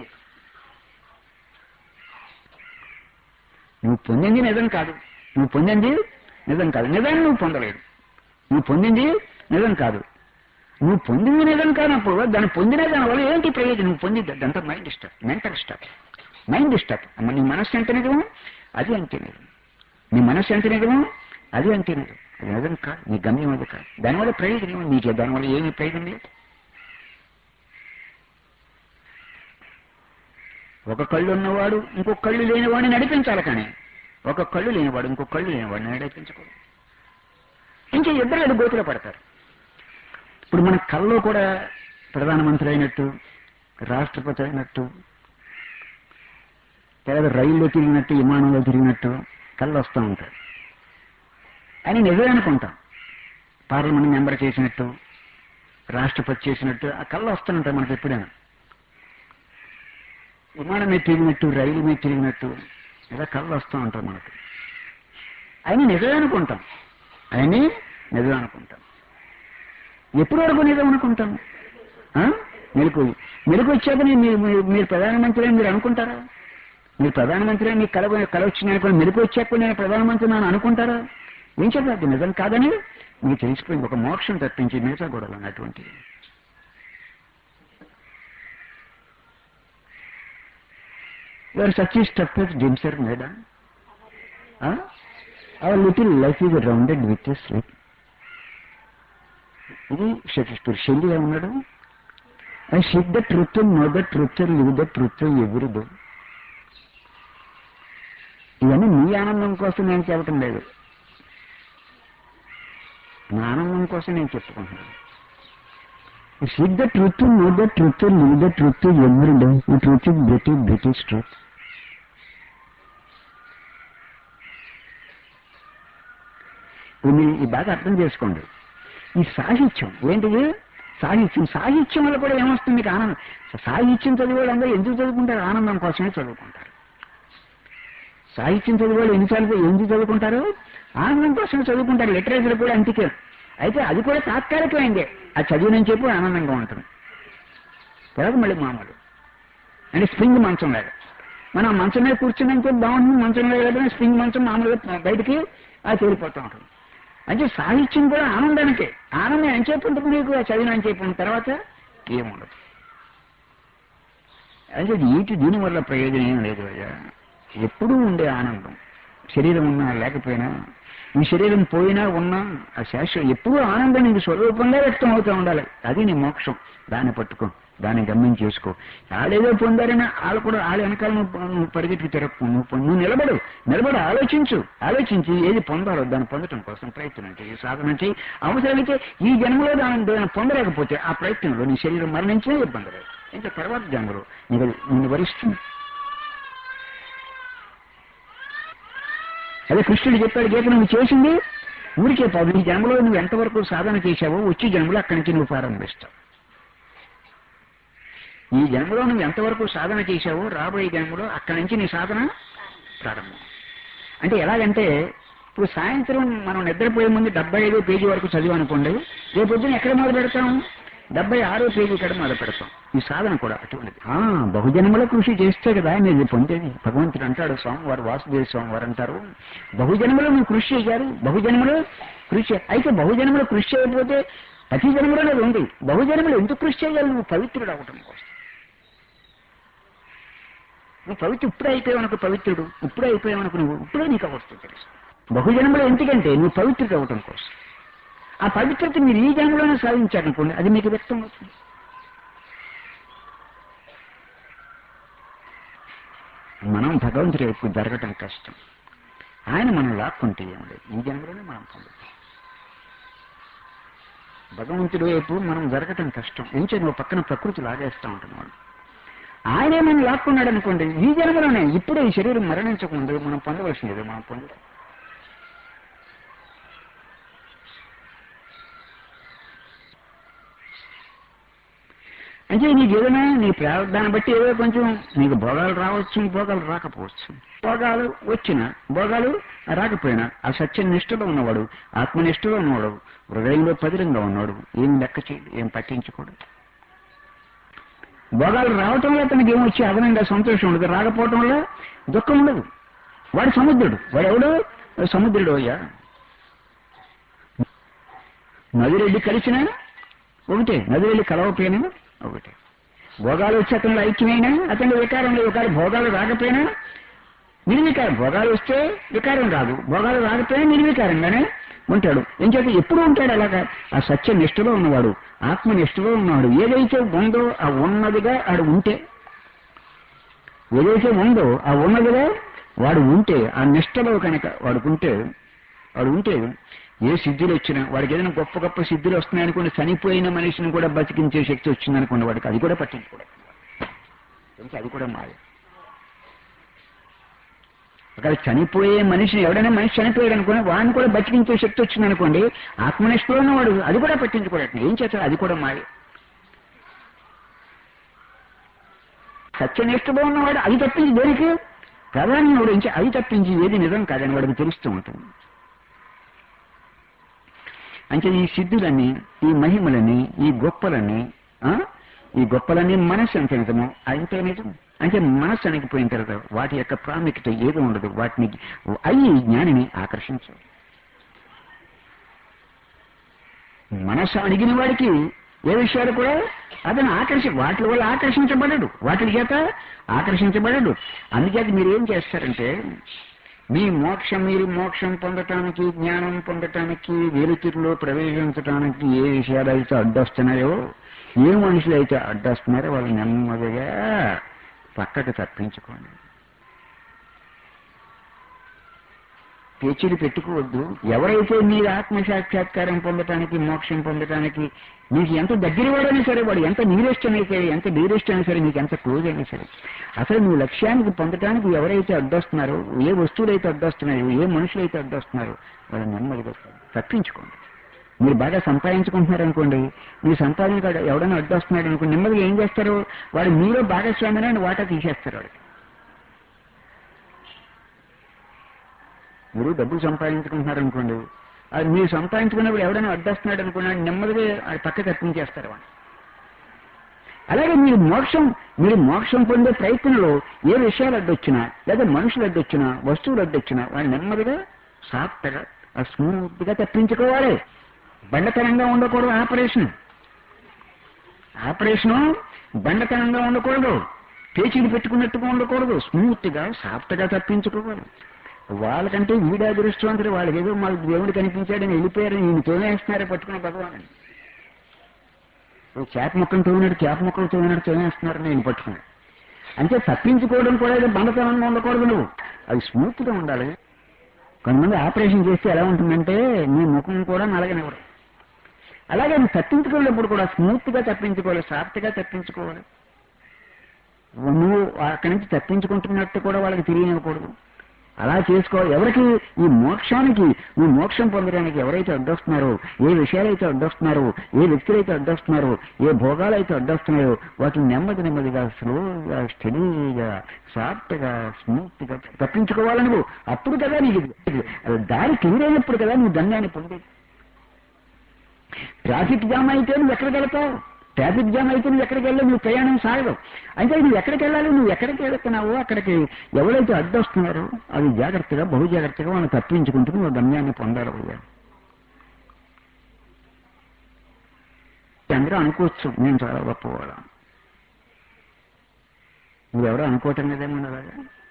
Speaker 1: నువ్వు పొందింది నిజం కాదు నువ్వు పొందింది నిజం కాదు నిజాన్ని నువ్వు పొందలేదు నువ్వు పొందింది నిజం కాదు నువ్వు పొందింది నిజం కానప్పుడు దాన్ని పొందిన దాని వల్ల ఏంటి ప్రయోజనం నువ్వు పొందింది అదంతా mind stuff mental stuff mind stuff అమ్మ నీ మనస్సు ఎంత నిజమో అది అంతే నిజం నీ మనస్సు ఎంత నిజమో అది అంతే నిజం అది నిజం కాదు నీ గమ్యం అది కాదు దానివల్ల ప్రయోజనం ఏమి? నీకే దానివల్ల ఏమి ప్రయోజనం లేదు ఒక కళ్ళు ఉన్నవాడు ఇంకొక కళ్ళు లేనివాడిని నడిపించాలి కానీ ఒక కళ్ళు లేనివాడు ఇంకొక కళ్ళు లేనివాడిని నడిపించకూడదు ఇంకా ఇద్దరు అది గోతులో పడతారు ఇప్పుడు మన కల్లో కూడా ప్రధానమంత్రి అయినట్టు రాష్ట్రపతి అయినట్టు లేదా రైల్లో తిరిగినట్టు విమానంలో తిరిగినట్టు కళ్ళు వస్తూ ఉంటాయి అని నిజమే అనుకుంటాం పార్లమెంట్ మెంబర్ చేసినట్టు రాష్ట్రపతి చేసినట్టు ఆ కళ్ళు వస్తుంటాయి మనకి ఎప్పుడైనా విమానం మీద తిరిగినట్టు రైలు మీద తిరిగినట్టు ఇలా కళ్ళు వస్తూ ఉంటాయి మనకు అయినా నిజమే అనుకుంటాం అయినా నిజం అనుకుంటాం ఎప్పటి వరకు నిజం అనుకుంటాం ఆ? మెలకు మెలకు వచ్చాక నేను మీరు మీరు- మీరు ప్రధానమంత్రి అని మీరు అనుకుంటారా మీరు ప్రధానమంత్రి అని మీకు కల కల వచ్చింది అనుకోండి మెలకు వచ్చాక కూడా నేను ప్రధానమంత్రి అని అనుకుంటారా ఏం చెప్పారు అది నిజం కాదని మీకు తెలిసిపోయింది ఒక మోక్షం తప్పించి మిగతా గొడవలు అన్నటువంటి యువర్ సచ్ ఈ step is dreams are made on our little life is rounded with sleep ఇది షేక్స్పియర్ షెల్లి ఏమన్నాడు I seek the truth know the truth live the truth every day ఇవన్నీ మీ ఆనందం కోసం నేను చెప్పటం లేదు నా ఆనందం కోసం నేను చెప్పుకుంటున్నాను seek the truth know the truth live the truth every day ఈ truth is British British truth ఇప్పుడు మీరు ఈ బాగా అర్థం చేసుకోండి ఈ సాహిత్యం ఏంటిది సాహిత్యం సాహిత్యం వల్ల కూడా ఏమొస్తుంది మీకు ఆనందం సాహిత్యం చదివే వాళ్ళందరూ ఎందుకు చదువుకుంటారు ఆనందం కోసమే చదువుకుంటారు సాహిత్యం చదివే వాళ్ళు ఎన్నిసార్లు ఎందుకు చదువుకుంటారు ఆనందం కోసమే చదువుకుంటారు లిటరేచర్ కూడా అంతికే అయితే అది కూడా తాత్కాలికమైందే ఆ చదివినని చెప్పి ఆనందంగా ఉంటుంది తర్వాత మళ్ళీ మామూలు అంటే స్ప్రింగ్ మంచం లాగా మనం ఆ మంచం మీద కూర్చున్నాం చెప్పి బాగుంటుంది మంచం మీద వెళ్ళడం స్ప్రింగ్ మంచం మామూలుగా బయటికి అది తేలిపోతూ ఉంటుంది అంటే సాహిత్యం కూడా ఆనందానికే ఆనందం అని చెప్పి ఉంటుంది మీకు ఆ చదివిన అని చెప్పిన తర్వాత ఏముండదు అయితే వీటి దీని వల్ల ప్రయోజనం ఏం లేదు అయ్యా ఎప్పుడూ ఉండే ఆనందం శరీరం ఉన్నా లేకపోయినా ఈ శరీరం పోయినా ఉన్నా ఆ శాశ్వతం ఎప్పుడూ ఆనందం నీకు స్వరూపంగా వ్యక్తం అవుతూ ఉండాలి అది నీ మోక్షం దాన్ని పట్టుకో దాన్ని గమ్యం చేసుకో వాళ్ళేదో పొందారని వాళ్ళు కూడా వాళ్ళ వెనకాల నువ్వు నువ్వు పరిగెత్తి తిరగకు నువ్వు పొ- నువ్వు నిలబడు నిలబడి ఆలోచించు ఆలోచించి ఏది పొందాలో దాన్ని పొందటం కోసం ప్రయత్నం చేయి సాధన చేయి అవసరమైతే ఈ జన్మలో దాన్ని దాన్ని పొందలేకపోతే ఆ ప్రయత్నంలో నీ శరీరం మరణించినా ఇబ్బంది లేదు ఇంకా తర్వాత జన్మలో నీకు అది నిన్ను వరిస్తుంది అదే కృష్ణుడు చెప్పాడు గీత నువ్వు చేసింది ఊరికే పాదు ఈ జన్మలో నువ్వు ఎంతవరకు సాధన చేశావో వచ్చే జన్మలో అక్కడి నుంచి నువ్వు ప్రారంభిస్తావు ఈ జన్మలో నువ్వు ఎంతవరకు సాధన చేశావో రాబోయే జన్మలో అక్కడి నుంచి నీ సాధన ప్రారంభం అంటే ఎలాగంటే ఇప్పుడు సాయంత్రం మనం నిద్రపోయే ముందు డెబ్బై ఐదో పేజీ వరకు చదివి అనుకోండి రేపు పొద్దున ఎక్కడ మొదలు పెడతాం డెబ్బై ఆరో పేజీ ఇక్కడ మొదలు పెడతాం ఈ సాధన కూడా అటువంటిది ఆ, బహుజన్మల కృషి చేస్తే కదా మీరు పొందేది భగవంతుడు అంటాడు స్వామివారు వాసుదేవ స్వామివారు అంటారు బహుజన్మలో నువ్వు కృషి చేశారు బహుజన్మలో కృషి అయితే బహుజన్మలో కృషి చేయకపోతే ప్రతి జన్మలో అది ఉంది బహుజన్మలు ఎందుకు కృషి చేయాలి నువ్వు పవిత్రుడు అవటం కోసం నువ్వు పవిత్ర ఇప్పుడే అయిపోయావనుకో పవిత్రుడు ఇప్పుడే అయిపోయావనుకో నువ్వు ఇప్పుడే నీకు అవస్థ తెలుసు బహుజన్మలో ఎందుకంటే నువ్వు పవిత్రుడు అవటం కోసం ఆ పవిత్రత మీరు ఈ జన్మలోనే సాధించారనుకోండి అది మీకు వ్యక్తం అవుతుంది మనం భగవంతుడి వైపు జరగటం కష్టం ఆయన మనం లాక్కుంటే ఏం లేదు ఈ జన్మలోనే మనం పొందుతాం భగవంతుడి వైపు మనం జరగటం కష్టం ఎంచే నువ్వు పక్కన ప్రకృతి లాగేస్తూ ఉంటుంది వాడు ఆయనే మనం లాక్కున్నాడు అనుకోండి ఈ జన్మలోనే ఇప్పుడే ఈ శరీరం మరణించకముందు మనం పొందవలసినది మనం పొందుతాం అంటే నీకు ఏదైనా నీ ప్రారంభాన్ని బట్టి ఏదో కొంచెం నీకు భోగాలు రావచ్చు భోగాలు రాకపోవచ్చు భోగాలు వచ్చినా భోగాలు రాకపోయినా ఆ సత్య నిష్ఠలో ఉన్నవాడు ఆత్మనిష్టలో ఉన్నవాడు హృదయంలో పదిలంగా ఉన్నవాడు ఏం లెక్క చేయడు ఏం పట్టించుకోడు భోగాలు రావటం వల్ల తనకి ఏమొచ్చి అదనంగా సంతోషం ఉండదు రాకపోవటం వల్ల దుఃఖం ఉండదు వాడు సముద్రుడు వాడు ఎవడు సముద్రుడు అయ్యా నది రెడ్డి కలిసినా ఒకటే నది వెళ్ళి కలవపోయినా ఒకటే భోగాలు వచ్చి అతనిలో ఐక్యమైనా అతని వికారం లేదు ఒకవేళ భోగాలు రాకపోయినా నిర్వికారం భోగాలు వస్తే వికారం రాదు భోగాలు రాకపోయినా నిర్వికారంగానే ఉంటాడు ఏం చేత ఎప్పుడు ఉంటాడు అలాగా ఆ సత్య నిష్ఠలో ఉన్నవాడు ఆత్మ నిష్ఠలో ఉన్నవాడు ఏదైతే ఉందో ఆ ఉన్నదిగా ఆడు ఉంటే ఏదైతే ఉందో ఆ ఉన్నదిగా వాడు ఉంటే ఆ నిష్ఠలో కనుక వాడుకుంటే వాడు ఉంటే ఏ సిద్ధులు వచ్చినా వాడికి ఏదైనా గొప్ప గొప్ప సిద్ధులు వస్తున్నాయనుకోండి చనిపోయిన మనిషిని కూడా బతికించే శక్తి వచ్చిందనుకోండి వాడికి అది కూడా పట్టించుకోవడం తెలుసు అది కూడా మాయ అక్కడ చనిపోయే మనిషిని ఎవడైనా మనిషి చనిపోయాడు అనుకోని వాడిని కూడా బతికించే శక్తి వచ్చిందనుకోండి ఆత్మనిష్టలో ఉన్నవాడు అది కూడా పట్టించుకోవడం ఏం చేస్తాడు అది కూడా మాయ సత్యనిష్టలో ఉన్నవాడు అది తప్పించి దేనికి ప్రాధాన్యం గురించి అది తప్పించి ఏది నిజం కాదని వాడికి తెలుస్తూ ఉంటుంది అంటే ఈ సిద్ధులన్నీ ఈ మహిమలని ఈ గొప్పలన్నీ ఆ? ఈ గొప్పలన్నీ మనస్సు ఎంత నిజమో అంతే నిజం అంటే మనస్సు అణిగిపోయిన తర్వాత వాటి యొక్క ప్రాముఖ్యత ఏది ఉండదు వాటిని అయి జ్ఞానిని ఆకర్షించవు మనస్సు అణిగిన వాడికి ఏ విషయాలు కూడా అతను ఆకర్షి వాటి వల్ల ఆకర్షించబడడు వాటి చేత ఆకర్షించబడడు అందుచేత మీరు ఏం చేస్తారంటే మీ మోక్షం మీరు మోక్షం పొందటానికి జ్ఞానం పొందటానికి వెలుతురులో ప్రవేశించడానికి ఏ విషయాలు అయితే అడ్డొస్తున్నాయో ఏ మనుషులు అయితే అడ్డొస్తున్నారో వాళ్ళు నెమ్మదిగా పక్కకు తప్పించుకోండి పేచీలు పెట్టుకోవద్దు ఎవరైతే మీరు ఆత్మ సాక్షాత్కారం పొందటానికి మోక్షం పొందటానికి మీకు ఎంత దగ్గర వాడైనా సరే వాడు ఎంత నీరెస్ట్ అయినా సరే ఎంత డీరెస్ట్ అయినా సరే మీకు ఎంత క్లోజ్ అయినా సరే అసలు మీ లక్ష్యానికి పొందటానికి ఎవరైతే అడ్డొస్తున్నారో ఏ వస్తువులు అయితే అడ్డొస్తున్నాయో ఏ మనుషులు అయితే అడ్డొస్తున్నారో వాళ్ళు నెమ్మదిగా తప్పించుకోండి మీరు బాగా సంపాదించుకుంటున్నారు అనుకోండి మీ సంపాదన కాడ ఎవడైనా అడ్డొస్తున్నాడు అనుకోండి నెమ్మదిగా ఏం చేస్తారు వాడు మీలో భాగస్వామిని వాటా తీసేస్తారు వాడికి మీరు డబ్బులు సంపాదించుకుంటున్నారు అనుకోండి అది మీరు సంపాదించుకున్నప్పుడు ఎవడైనా అడ్డొస్తున్నాడు అనుకున్నాడు నెమ్మదిగా అది పక్క తప్పించేస్తారు వాడు అలాగే మీరు మోక్షం మీరు మోక్షం పొందే ప్రయత్నంలో ఏ విషయాలు అడ్డొచ్చినా లేదా మనుషులు అడ్డొచ్చినా వస్తువులు అడ్డొచ్చినా వాళ్ళు నెమ్మదిగా సాఫ్ట్గా స్మూత్ గా తప్పించుకోవాలి బండతనంగా ఉండకూడదు ఆపరేషన్ ఆపరేషను బండతనంగా ఉండకూడదు పేచీలు పెట్టుకున్నట్టుగా ఉండకూడదు స్మూత్ గా సాఫ్ట్ గా తప్పించుకోవాలి వాళ్ళకంటే వీడి అదృష్టవంతుడు వాళ్ళకి ఏదో మాకు దేవుడు కనిపించాడని వెళ్ళిపోయారని ఈయన తోనేస్తున్నారే పట్టుకున్న భగవాన్ చేప మొక్కను తోమినాడు చేప మొక్కలు తోమినాడు తోనేస్తున్నారని నేను పట్టుకున్నాడు అంటే తప్పించుకోవడం కూడా ఏదో బండతనంగా ఉండకూడదు నువ్వు అది స్మూత్ గా ఉండాలి కొంతమంది ఆపరేషన్ చేస్తే ఎలా ఉంటుందంటే నీ ముఖం కూడా నలగనివ్వరు అలాగే నువ్వు తప్పించుకునేటప్పుడు కూడా స్మూత్ గా తప్పించుకోవాలి సాఫ్ట్ గా తప్పించుకోవాలి నువ్వు అక్కడి నుంచి తప్పించుకుంటున్నట్టు కూడా వాళ్ళకి తెలియనివ్వకూడదు అలా చేసుకో ఎవరికి ఈ మోక్షానికి ఈ మోక్షం పొందడానికి ఎవరైతే అడ్డొస్తున్నారో ఏ విషయాలైతే అడ్డొస్తున్నారో ఏ వ్యక్తులైతే అడ్డొస్తున్నారో ఏ భోగాలైతే అడ్డొస్తున్నాయో వాటిని నెమ్మది నెమ్మదిగా స్లోగా స్టడీగా సాఫ్ట్ గా స్మూత్ గా తప్పించుకోవాలి నువ్వు అప్పుడు కదా నీకు ఇది- దారి క్లియర్ కదా నువ్వు దండాన్ని పొందేది ట్రాఫిక్ జామ్ అయితే నువ్వు ఎక్కడికి వెళ్తావు ట్రాఫిక్ జామ్ అయితే నువ్వు ఎక్కడికి వెళ్ళావు నువ్వు ప్రయాణం సాగవు అంటే నువ్వు ఎక్కడికి వెళ్ళాలి నువ్వు ఎక్కడికి వెళ్తున్నావో అక్కడికి ఎవరైతే అడ్డొస్తున్నారో అది జాగ్రత్తగా బహు జాగ్రత్తగా మనం తప్పించుకుంటూ నువ్వు గమ్యాన్ని పొందాలి పోయా అందరూ అనుకోవచ్చు నేను చాలా గొప్పవాళ్ళం నువ్వెవరో అనుకోవటం కదేమో అలాగా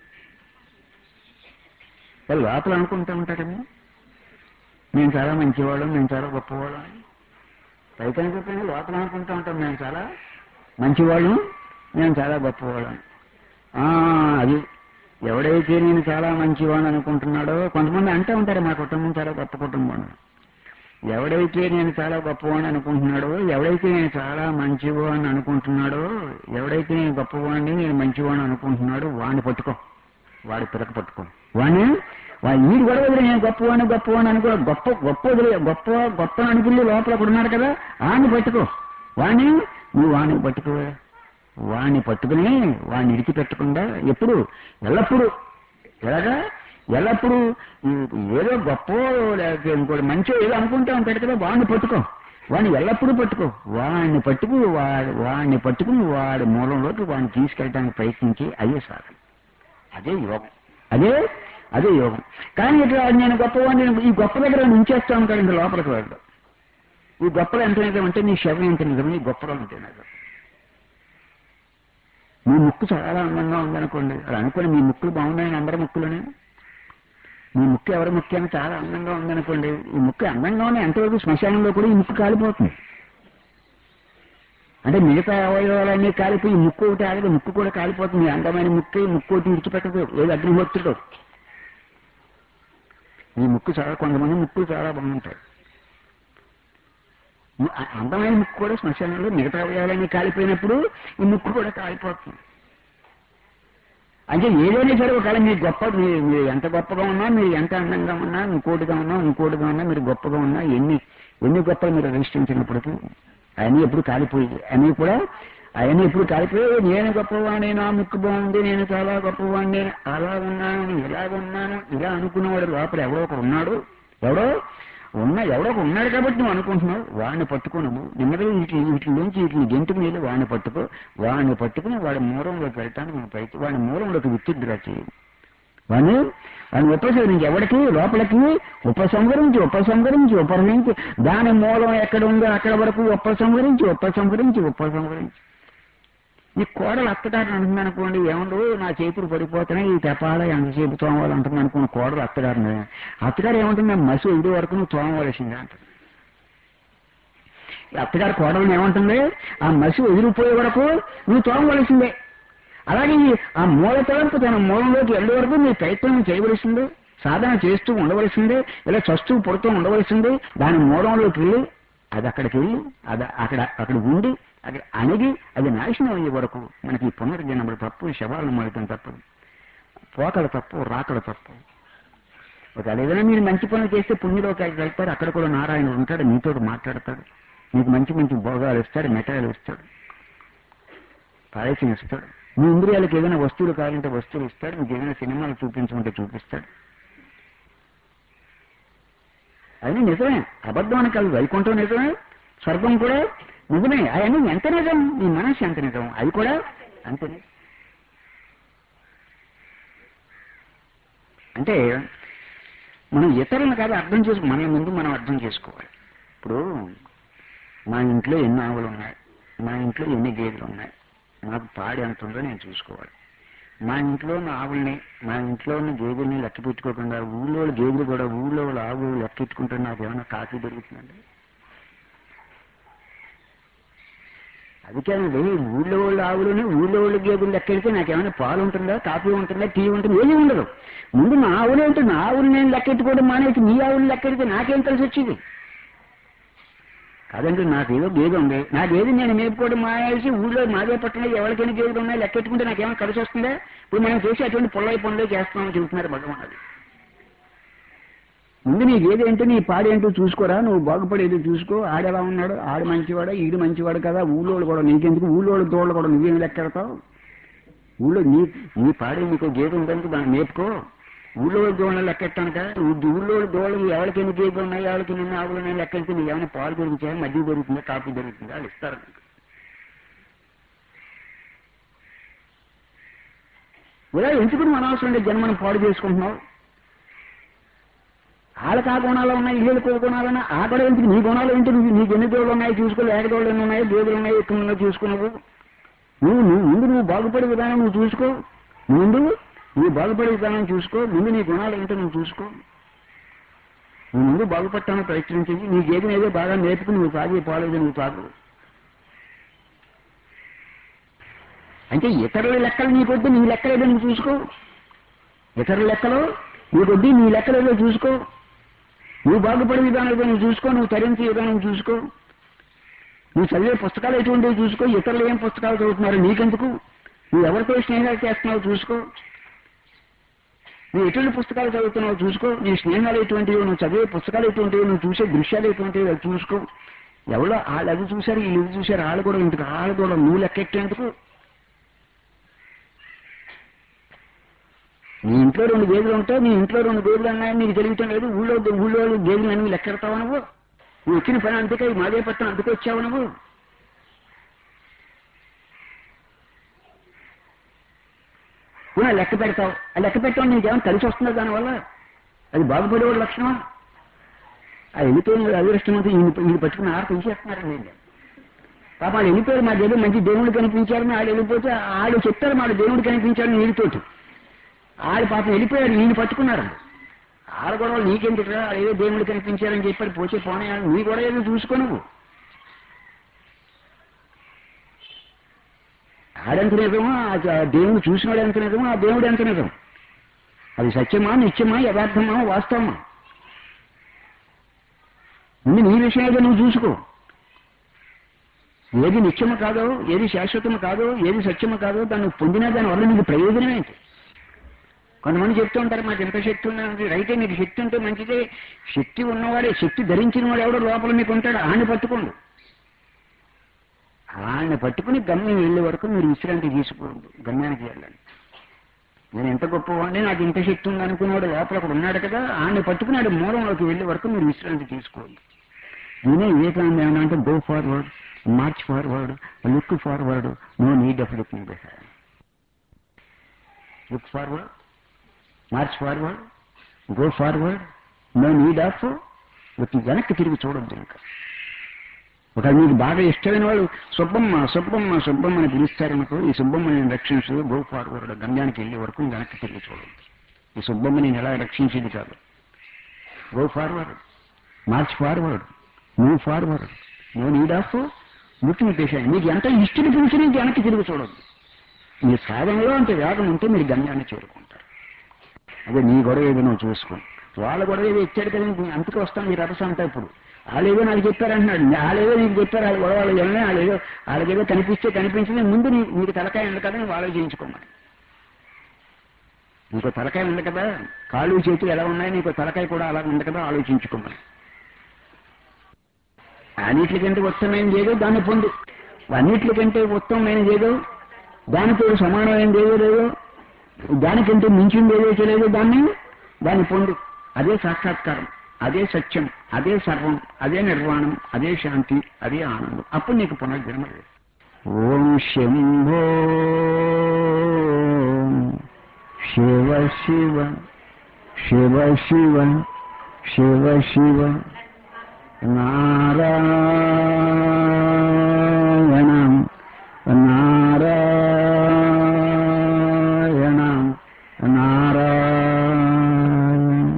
Speaker 1: వాళ్ళు లోపల అనుకుంటూ ఉంటారేమో మేము చాలా మంచివాళ్ళం మేము చాలా గొప్పవాళ్ళం అని. పైకి అనుకుంటే లోపల అనుకుంటూ ఉంటాం మేము చాలా మంచివాళ్ళం మేము చాలా గొప్పవాళ్ళం ఆ, అది ఎవడైతే నేను చాలా మంచివాడిని అనుకుంటున్నాడో కొంతమంది అంటూ ఉంటారు మా కుటుంబం చాలా గొప్ప కుటుంబం అని. ఎవడైతే నేను చాలా గొప్పవాడిని అనుకుంటున్నాడో ఎవడైతే నేను చాలా మంచివాడిని అనుకుంటున్నాడో ఎవడైతే నేను గొప్పవాడిని నేను మంచివాడిని అనుకుంటున్నాడో వాడిని పట్టుకో వాడి పిలక పట్టుకో వాడిని వాడు వీడు కూడా వదిలే నేను గొప్పవాడిని గొప్పవాడిని అనుకో గొప్ప గొప్ప వదిలే గొప్ప గొప్ప అనుకుని లోపల ఒకడు ఉన్నాడు కదా వాడిని పట్టుకో వాడిని నువ్వు వాడిని పట్టుకో వాడిని పట్టుకుని వాడిని ఇడిచిపెట్టకుండా ఎప్పుడు ఎల్లప్పుడూ ఎలాగా ఎల్లప్పుడూ ఈ- ఏదో గొప్ప లేకపోతే ఇంకోటి మంచో ఏదో అనుకుంటా ఉంటాడు కదా వాడిని పట్టుకో వాడిని ఎల్లప్పుడూ పట్టుకో వాడిని పట్టుకు వాడు వాడిని పట్టుకుని వాడి మూలంలోకి వాడిని తీసుకెళ్ళడానికి ప్రయత్నించి అయ్యే సాధన అదే యోగం అదే అదే యోగం కానీ ఇట్లా నేను గొప్పవాడిని ఈ గొప్ప దగ్గర ఉంచేస్తా ఉంటాడు ఇంకా లోపలికి వెళ్ళడం ఈ గొప్పలు ఎంత నిజం అంటే నీ శవం ఎంత నిజం నీ గొప్పలు అంతే నిజం మీ ముక్కు చాలా అందంగా ఉందనుకోండి అలా అనుకోండి మీ ముక్కులు బాగున్నాయని అందరి ముక్కులని మీ ముక్కు ఎవరి ముక్కు అని చాలా అందంగా ఉందనుకోండి ఈ ముక్కు అందంగా ఉన్న ఎంతవరకు శ్మశానంలో కూడా ఈ ముక్కు కాలిపోతుంది అంటే మిగతా అవయవాలన్నీ కాలిపోయి ఈ ముక్కు ఒకటి ఆగదు ముక్కు కూడా కాలిపోతుంది ఈ అందమైన ముక్కు ఈ ముక్కు ఒకటి విడిచిపెట్టదు ఏది అగ్నిహోత్రుడు ఈ ముక్కు చాలా కొంతమంది ముక్కులు చాలా బాగుంటాయి ఈ అ- అందమైన ముక్కు కూడా శ్మశానంలో మిగతా అవయవాలన్నీ కాలిపోయినప్పుడు ఈ ముక్కు కూడా కాలిపోతుంది అంటే ఏదైనా సరే ఒకవేళ మీరు గొప్ప మీరు మీరు ఎంత గొప్పగా ఉన్నా మీరు ఎంత అందంగా ఉన్నా ఇంకోటిగా ఉన్నా ఇంకోటిగా ఉన్నా మీరు గొప్పగా ఉన్నా ఎన్ని ఎన్ని గొప్పలు మీరు అధిష్ఠించినప్పటికీ అవన్నీ ఎప్పుడు కాలిపోయి అన్నీ కూడా అవన్నీ ఎప్పుడు కాలిపోయి నేను గొప్పవాడిని నా ముక్కు బాగుంది నేను చాలా గొప్పవాడిని అలా ఉన్నాను ఇలాగ ఉన్నాను ఇలా అనుకున్నవాడు లోపల ఎవడో ఒకడు ఉన్నాడు ఎవడో ఉన్న ఎవడో ఒకడు ఉన్నాడు కాబట్టి నువ్వు అనుకుంటున్నావు వాడిని పట్టుకున్నావు నెమ్మదిగా వీటి వీటిలోంచి వీటిని గెంటుకు నీళ్ళు వాడిని పట్టుకో వాడిని పట్టుకుని వాడి మూలంలోకి వెళ్తాను ప్రయత్నం వాడి మూలంలోకి విత్తుద్రా చేయి వాడిని వాడిని ఉపసంహరించి ఎవరికి లోపలికి ఉపసంహరించి ఉపసంహరించి ఉపసంహరించి దాని మూలం ఎక్కడ ఉందో అక్కడ వరకు ఉపసంహరించి ఉపసంహరించి ఉపసంహరించి ఈ కోడలు అత్తగారిని అంటుంది అనుకోండి ఏముండవు నా చేతులు పడిపోతున్నాయి ఈ తెపాల ఎంతసేపు తోమాలంటుంది అనుకున్న కోడలు అత్తగారిని అత్తగారు ఏమంటుంది "నా మసి ఇది వరకు నువ్వు తోమవలసిందే అంటుంది ఈ అత్తగారి కోడలను ఏమంటుంది ఆ మసి వదిలిపోయే వరకు నువ్వు తోమవలసిందే అలాగే ఈ- ఆ మూల తలంపు తన మూలంలోకి వెళ్ళే వరకు నీ ప్రయత్నం చేయవలసిందే సాధన చేస్తూ ఉండవలసిందే ఇలా చస్తూ పుడుతూ ఉండవలసిందే దాని మూలంలోకి వెళ్ళి అది అక్కడికి వెళ్ళి అది అక్కడ అక్కడ ఉండి అక్కడ అణిగి అది నాశనం అయ్యే వరకు మనకి ఈ పునర్జన్మలు తప్పు శవాలను మోయటం తప్పదు పోకడ తప్పు రాకడ తప్పు ఒకవేళ ఏదైనా మీరు మంచి పనులు చేస్తే పుణ్యలోకి వెళ్తారు అక్కడ కూడా నారాయణుడు ఉంటాడు మీతో మాట్లాడతాడు మీకు మంచి మంచి భోగాలు ఇస్తాడు మెటీరియల్ ఇస్తాడు పాయసం ఇస్తాడు మీ ఇంద్రియాలకు ఏదైనా వస్తువులు కావాలంటే వస్తువులు ఇస్తాడు మీకు ఏదైనా సినిమాలు చూపించమంటే చూపిస్తాడు అది నిజమే అబద్ధం అని కాదు వైకుంఠం నిజమే స్వర్గం కూడా నిజమే అవన్నీ ఎంత నిజం నీ మనసు ఎంత నిజం అది కూడా అంతే నిజం. అంటే మనం ఇతరులను కాదు అర్థం చేసుకో మన ముందు మనం అర్థం చేసుకోవాలి ఇప్పుడు మా ఇంట్లో ఎన్ని ఆవులు ఉన్నాయి మా ఇంట్లో ఎన్ని గేదెలు ఉన్నాయి నాకు పాడి ఎంత ఉందో నేను చూసుకోవాలి మా ఇంట్లో ఉన్న ఆవుల్ని మా ఇంట్లో ఉన్న గేదెల్ని లెక్క పెట్టుకోకుండా ఊళ్ళో వాళ్ళ గేదెలు కూడా ఊళ్ళో వాళ్ళ ఆవు లెక్క పెట్టుకుంటే నాకు ఏమైనా కాఫీ దొరుకుతుందండి అందుకేనండి ఊళ్ళో వాళ్ళ ఆవులని ఊళ్ళో వాళ్ళ గేదెలు లెక్క వెళ్తే నాకేమైనా పాలు ఉంటుందా కాఫీ ఉంటుందా టీ ఉంటుంది ఏమీ ఉండదు ముందు నా ఆవులే ఉంటుంది నా ఆవులు నేను లెక్కెట్టుకోవడం మానేసి నీ ఆవులు లెక్కెడితే నాకేం కలిసి వచ్చింది కాదండి నాకు ఏదో గేదె ఉంది నా గేదె నేను మేపుకోవడం మానేసి ఊళ్ళో మాదే పట్టణంలో ఎవరికైనా గేదెలు ఉన్నాయి లెక్కెట్టుకుంటే నాకేమైనా కలిసి వస్తుందా ఇప్పుడు మనం చేసి అటువంటి పొల్లై పనులే చేస్తామని చెబుతున్నారు భగవాన్ అది ముందు నీ గేదె ఏంటో నీ పాడేంటో చూసుకోరా నువ్వు బాగుపడేది చూసుకో ఆడెలా ఉన్నాడు ఆడు మంచివాడా ఈడు మంచివాడు కదా ఊళ్ళోళ్ళు కూడా నీకెందుకు ఊళ్ళోళ్ళు దోళ్ళు కూడా నువ్వేం లెక్కెడతావు ఊళ్ళో నీ నీ పాడే నీకు గేదె ఉందని దాన్ని మేపుకో ఊళ్ళో దోళ్ళ లెక్కెట్టానుక ఊళ్ళో దోళ్ళు ఎవరికి ఎన్ని గేదెలు ఉన్నాయి ఎవరికి ఎన్ని ఆవులు ఉన్నాయి లెక్కెడితే నీకు ఏమైనా పాలు దొరుకుతాయా మధ్య దొరుకుతుందా కాఫీ దొరుకుతుందా వాళ్ళు ఇస్తారు నీకు. ఇలా ఎందుకు మన అవసరం లేదు జన్మను పాడు చేసుకుంటున్నావు వాళ్ళకి ఆ గుణాలు ఉన్నాయి వీళ్ళకి ఒక గుణాలు ఉన్నాయి ఆ కూడా ఎందుకు నీ గుణాలు ఏంటి నువ్వు నీకు ఎన్ని దోళ్ళు ఉన్నాయి చూసుకో లేక దోళ్ళు ఎన్ని ఉన్నాయి గేదెలు ఉన్నాయి ఎక్కువ ఉన్నాయి చూసుకున్నావు నువ్వు నువ్వు ముందు నువ్వు బాగుపడే విధానం నువ్వు చూసుకో ముందు నువ్వు బాగుపడే విధానం చూసుకో ముందు నీ గుణాలు ఏంటో నువ్వు చూసుకో నువ్వు ముందు బాగుపడటానికి ప్రయత్నించి నీ గేదెని ఏదో బాగా నేర్పుకుని నువ్వు తాగే పాలేదు నువ్వు తాగు అంటే ఇతరుల లెక్కలు నీకొద్దు నీ లెక్కలేదో నువ్వు చూసుకో ఇతరుల లెక్కలు నీకొద్దు నీ లెక్కలేదో చూసుకో నువ్వు బాగుపడే విధానం ఏదో నువ్వు చూసుకో నువ్వు తరించే విధానం చూసుకో నువ్వు చదివే పుస్తకాలు ఎటువంటివి చూసుకో ఇతరులు ఏం పుస్తకాలు చదువుతున్నారు నీకెందుకు నువ్వు ఎవరితో స్నేహాలు చేస్తున్నావు చూసుకో నువ్వు ఎటువంటి పుస్తకాలు చదువుతున్నావు చూసుకో నీ స్నేహాలు ఎటువంటివి నువ్వు చదివే పుస్తకాలు ఎటువంటివి నువ్వు చూసే దృశ్యాలు ఎటువంటివి అవి చూసుకో ఎవరో వాళ్ళు అది చూశారు వీళ్ళు ఇది చూశారు వాళ్ళు కూడా ఎందుకు వాళ్ళు కూడా నువ్వు లెక్కెట్టేందుకు నీ ఇంట్లో రెండు గేదెలు ఉంటాయి నీ ఇంట్లో రెండు గేదెలు ఉన్నాయని నీకు తెలియటం లేదు ఊళ్ళో ఊళ్ళో గేదెలు అని లెక్కెడతావు నువ్వు నువ్వు వచ్చిన పని అందుకే ఈ మాదే పట్టణం అందుకే వచ్చావు నువ్వు నువ్వు లెక్క పెడతావు ఆ లెక్క పెట్టడం నీకేమైనా కలిసి వస్తుందా దానివల్ల అది బాగుపడేవాడు లక్షణమా ఆ వెళ్ళిపోయిన అదృష్టమంతా ఈయన ఈయన పట్టుకుని ఆరు తీసేస్తున్నారు వీళ్ళు పాప వాళ్ళు వెళ్ళిపోయారు మా దేవుడు మంచి దేవుడు కనిపించారని వాళ్ళు వెళ్ళిపోతే వాళ్ళు చెప్తారు మా దేవుడు కనిపించారని వీడితోటి వాళ్ళు పాపం వెళ్ళిపోయారు ఈయన పట్టుకున్నారు ఆడ గొడవలు నీకెందుకురా ఏదో దేవుడు కనిపించారని చెప్పారు పోతే పోనీ నీ కూడా ఏదో చూసుకో నువ్వు ఆడెంత నిజమో ఆ దేవుడు చూసినాడు ఎంత నిజమో ఆ దేవుడు ఎంత నిజం అది సత్యమా నిత్యమా యథార్థమా వాస్తవమా ముందు నీ విషయం ఏదో నువ్వు చూసుకో ఏది నిత్యము కాదో ఏది శాశ్వతము కాదో ఏది సత్యము కాదో దాన్ని పొందినా దాని వల్ల నీకు ప్రయోజనం ఏంటి కొంతమంది చెప్తూ ఉంటారు మాకు ఎంత శక్తి ఉన్నది రైతే మీకు శక్తి ఉంటే మంచిదే శక్తి ఉన్నవాడే శక్తి ధరించిన వాడు ఎవడో లోపల మీకు ఉంటాడు ఆడిని పట్టుకోండి ఆడిని పట్టుకుని గమ్యం వెళ్ళే వరకు మీరు విశ్రాంతి తీసుకోండి గమ్యానికి వెళ్ళండి నేను ఎంత గొప్పవాడిని నాకు ఇంత శక్తి ఉంది అనుకున్నాడు లోపల ఒకడు ఉన్నాడు కదా ఆడిని పట్టుకున్నాడు మూలంలోకి వెళ్ళే వరకు మీరు విశ్రాంతి తీసుకోండి నేనే వివేకానంద ఏమన్నా అంటే go forward march forward look forward no need of looking behind look forward march forward go forward no need of looking వెనక్కి తిరిగి చూడొద్దు ఇంకా ఒక మీకు బాగా ఇష్టమైన వాళ్ళు సుబ్బమ్మ సుబ్బమ్మ సుబ్బమ్మ అని పిలుస్తారనుకో ఈ సుబ్బమ్మ నేను రక్షించు గో ఫార్వర్డ్ గమ్యానికి వెళ్ళే వరకు వెనక్కి తిరిగి చూడొద్దు ఈ సుబ్బమ్మ నేను ఎలా రక్షించేది కాదు go forward march forward move forward no need of looking patient మీకు ఎంత ఇష్టం పిలిచి నీకు వెనక్కి తిరిగి చూడొద్దు మీ సాధనలో అంత వేగం ఉంటే మీరు గమ్యాన్ని చేరుకుంటారు అదే నీ గొడవ ఏదో నువ్వు చూసుకో వాళ్ళ గొడవ ఏదో ఇచ్చాడు కదా నీకు అంతకు వస్తాను మీ రభస అంతా ఇప్పుడు వాళ్ళేదో నాకు చెప్పారంటున్నాడు వాళ్ళేదో నీకు చెప్పారు వాళ్ళ గొడవలు వెళ్ళినా వాళ్ళేదో వాళ్ళకేదో కనిపిస్తే కనిపించింది ముందు నీ నీకు తలకాయ ఉంది కదా నువ్వు ఆలోచించుకోమని నీకు తలకాయ ఉంది కదా కాళ్ళు చేతులు ఎలా ఉన్నాయి నీకు తలకాయ కూడా అలా ఉంది కదా ఆలోచించుకోమని అన్నిటికంటే ఉత్తమమైనది ఏదో దాన్ని పొందు అన్నిటికంటే ఉత్తమమైనది ఏదో దానితో సమానమైనది ఏదో లేదో దానికంటే మించింది ఏదో తెలియదు దాన్ని దాన్ని పొందు అదే సాక్షాత్కారం అదే సత్యం అదే సర్వం అదే నిర్వాణం అదే శాంతి అదే ఆనందం అప్పుడు నీకు పునర్జన్మ లేదు ఓం శంభో శివ శివ శివ శివ శివ శివ నారాయణం నారాయణం నారాయణ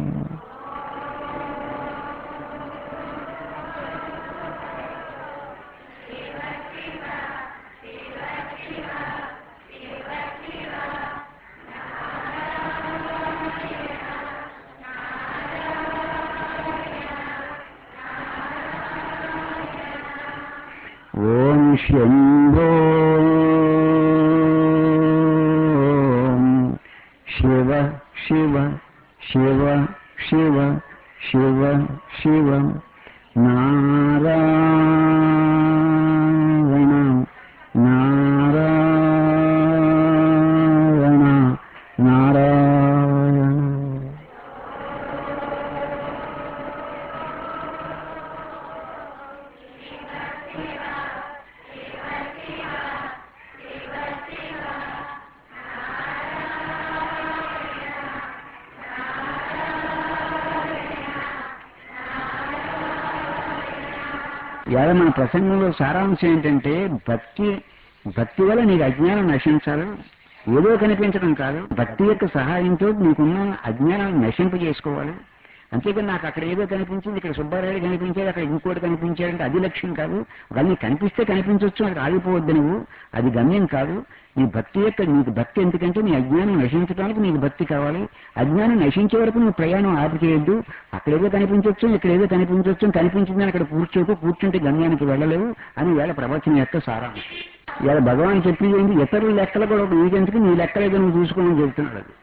Speaker 1: ఓం శంభో శివ శివ శివ శివ శివ శివ నారాయణ నారాయణ నారాయణ ఇవాళ మన ప్రసంగంలో సారాంశం ఏంటంటే భక్తి భక్తి వల్ల నీకు అజ్ఞానం నశించాలి ఏదో కనిపించడం కాదు భక్తి యొక్క సహాయంతో నీకున్న అజ్ఞానాన్ని నశింపజేసుకోవాలి అంతేకాని నాకు అక్కడ ఏదో కనిపించింది ఇక్కడ సుబ్బారాయుడు కనిపించాడు అక్కడ ఇంకోటి కనిపించాడంటే అది లక్ష్యం కాదు ఒకవేళ కనిపిస్తే కనిపించవచ్చు అక్కడ ఆగిపోవద్దు నువ్వు అది గమ్యం కాదు నీ భక్తి యొక్క నీకు భక్తి ఎందుకంటే నీ అజ్ఞానం నశించడానికి నీకు భక్తి కావాలి అజ్ఞానం నశించే వరకు నువ్వు ప్రయాణం ఆపు చేయొద్దు అక్కడేదో కనిపించవచ్చు ఇక్కడేదో కనిపించవచ్చు కనిపించిందని అక్కడ కూర్చోకు కూర్చుంటే గమ్యానికి వెళ్ళలేవు అని వేళ ప్రవచనం యొక్క సారాంశం ఇవాళ భగవాన్ చెప్పింది ఏంటి ఇతరుల లెక్కలు కూడా ఒక నీకెందుకు నీ లెక్కలేదో నువ్వు చూసుకోమని చెప్తున్నాడు అది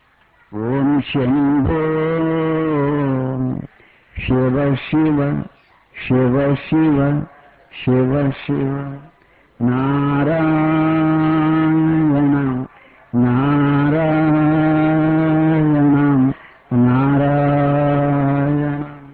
Speaker 1: ఓం శంభో శివ శివ శివ శివ శివ శివ నారాయణ నారాయణ నారాయణ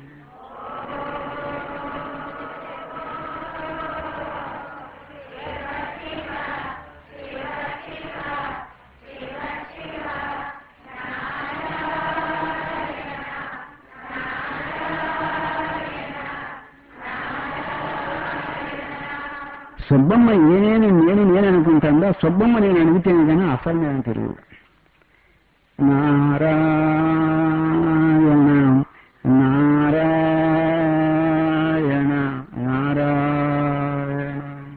Speaker 1: సుబ్బమ్మ నేనేని నేను నేను అనుకుంటాను సుబ్బమ్మ నేను అడిగితేనే కానీ అసలు నేను తెలియదు నారాయణ నారాయణ నారాయణ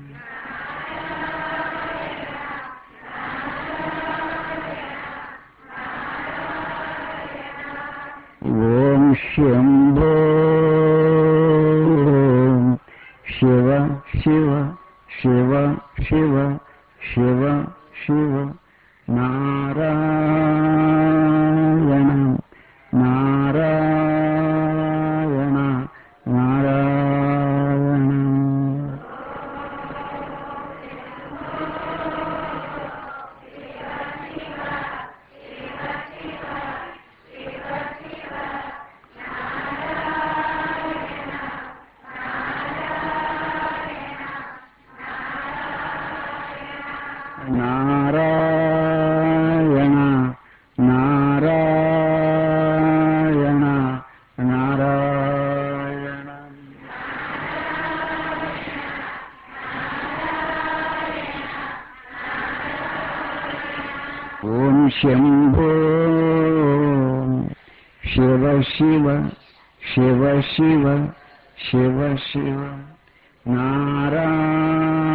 Speaker 1: ఓం శంభో శివ శివ శివ శివ శివ శివ నారాయణ నారాయణ నారాయణ నారాయణ నారాయణ నారాయణ ఓం శంభో శివ శివ శివ శివ శివ శివ నారాయణ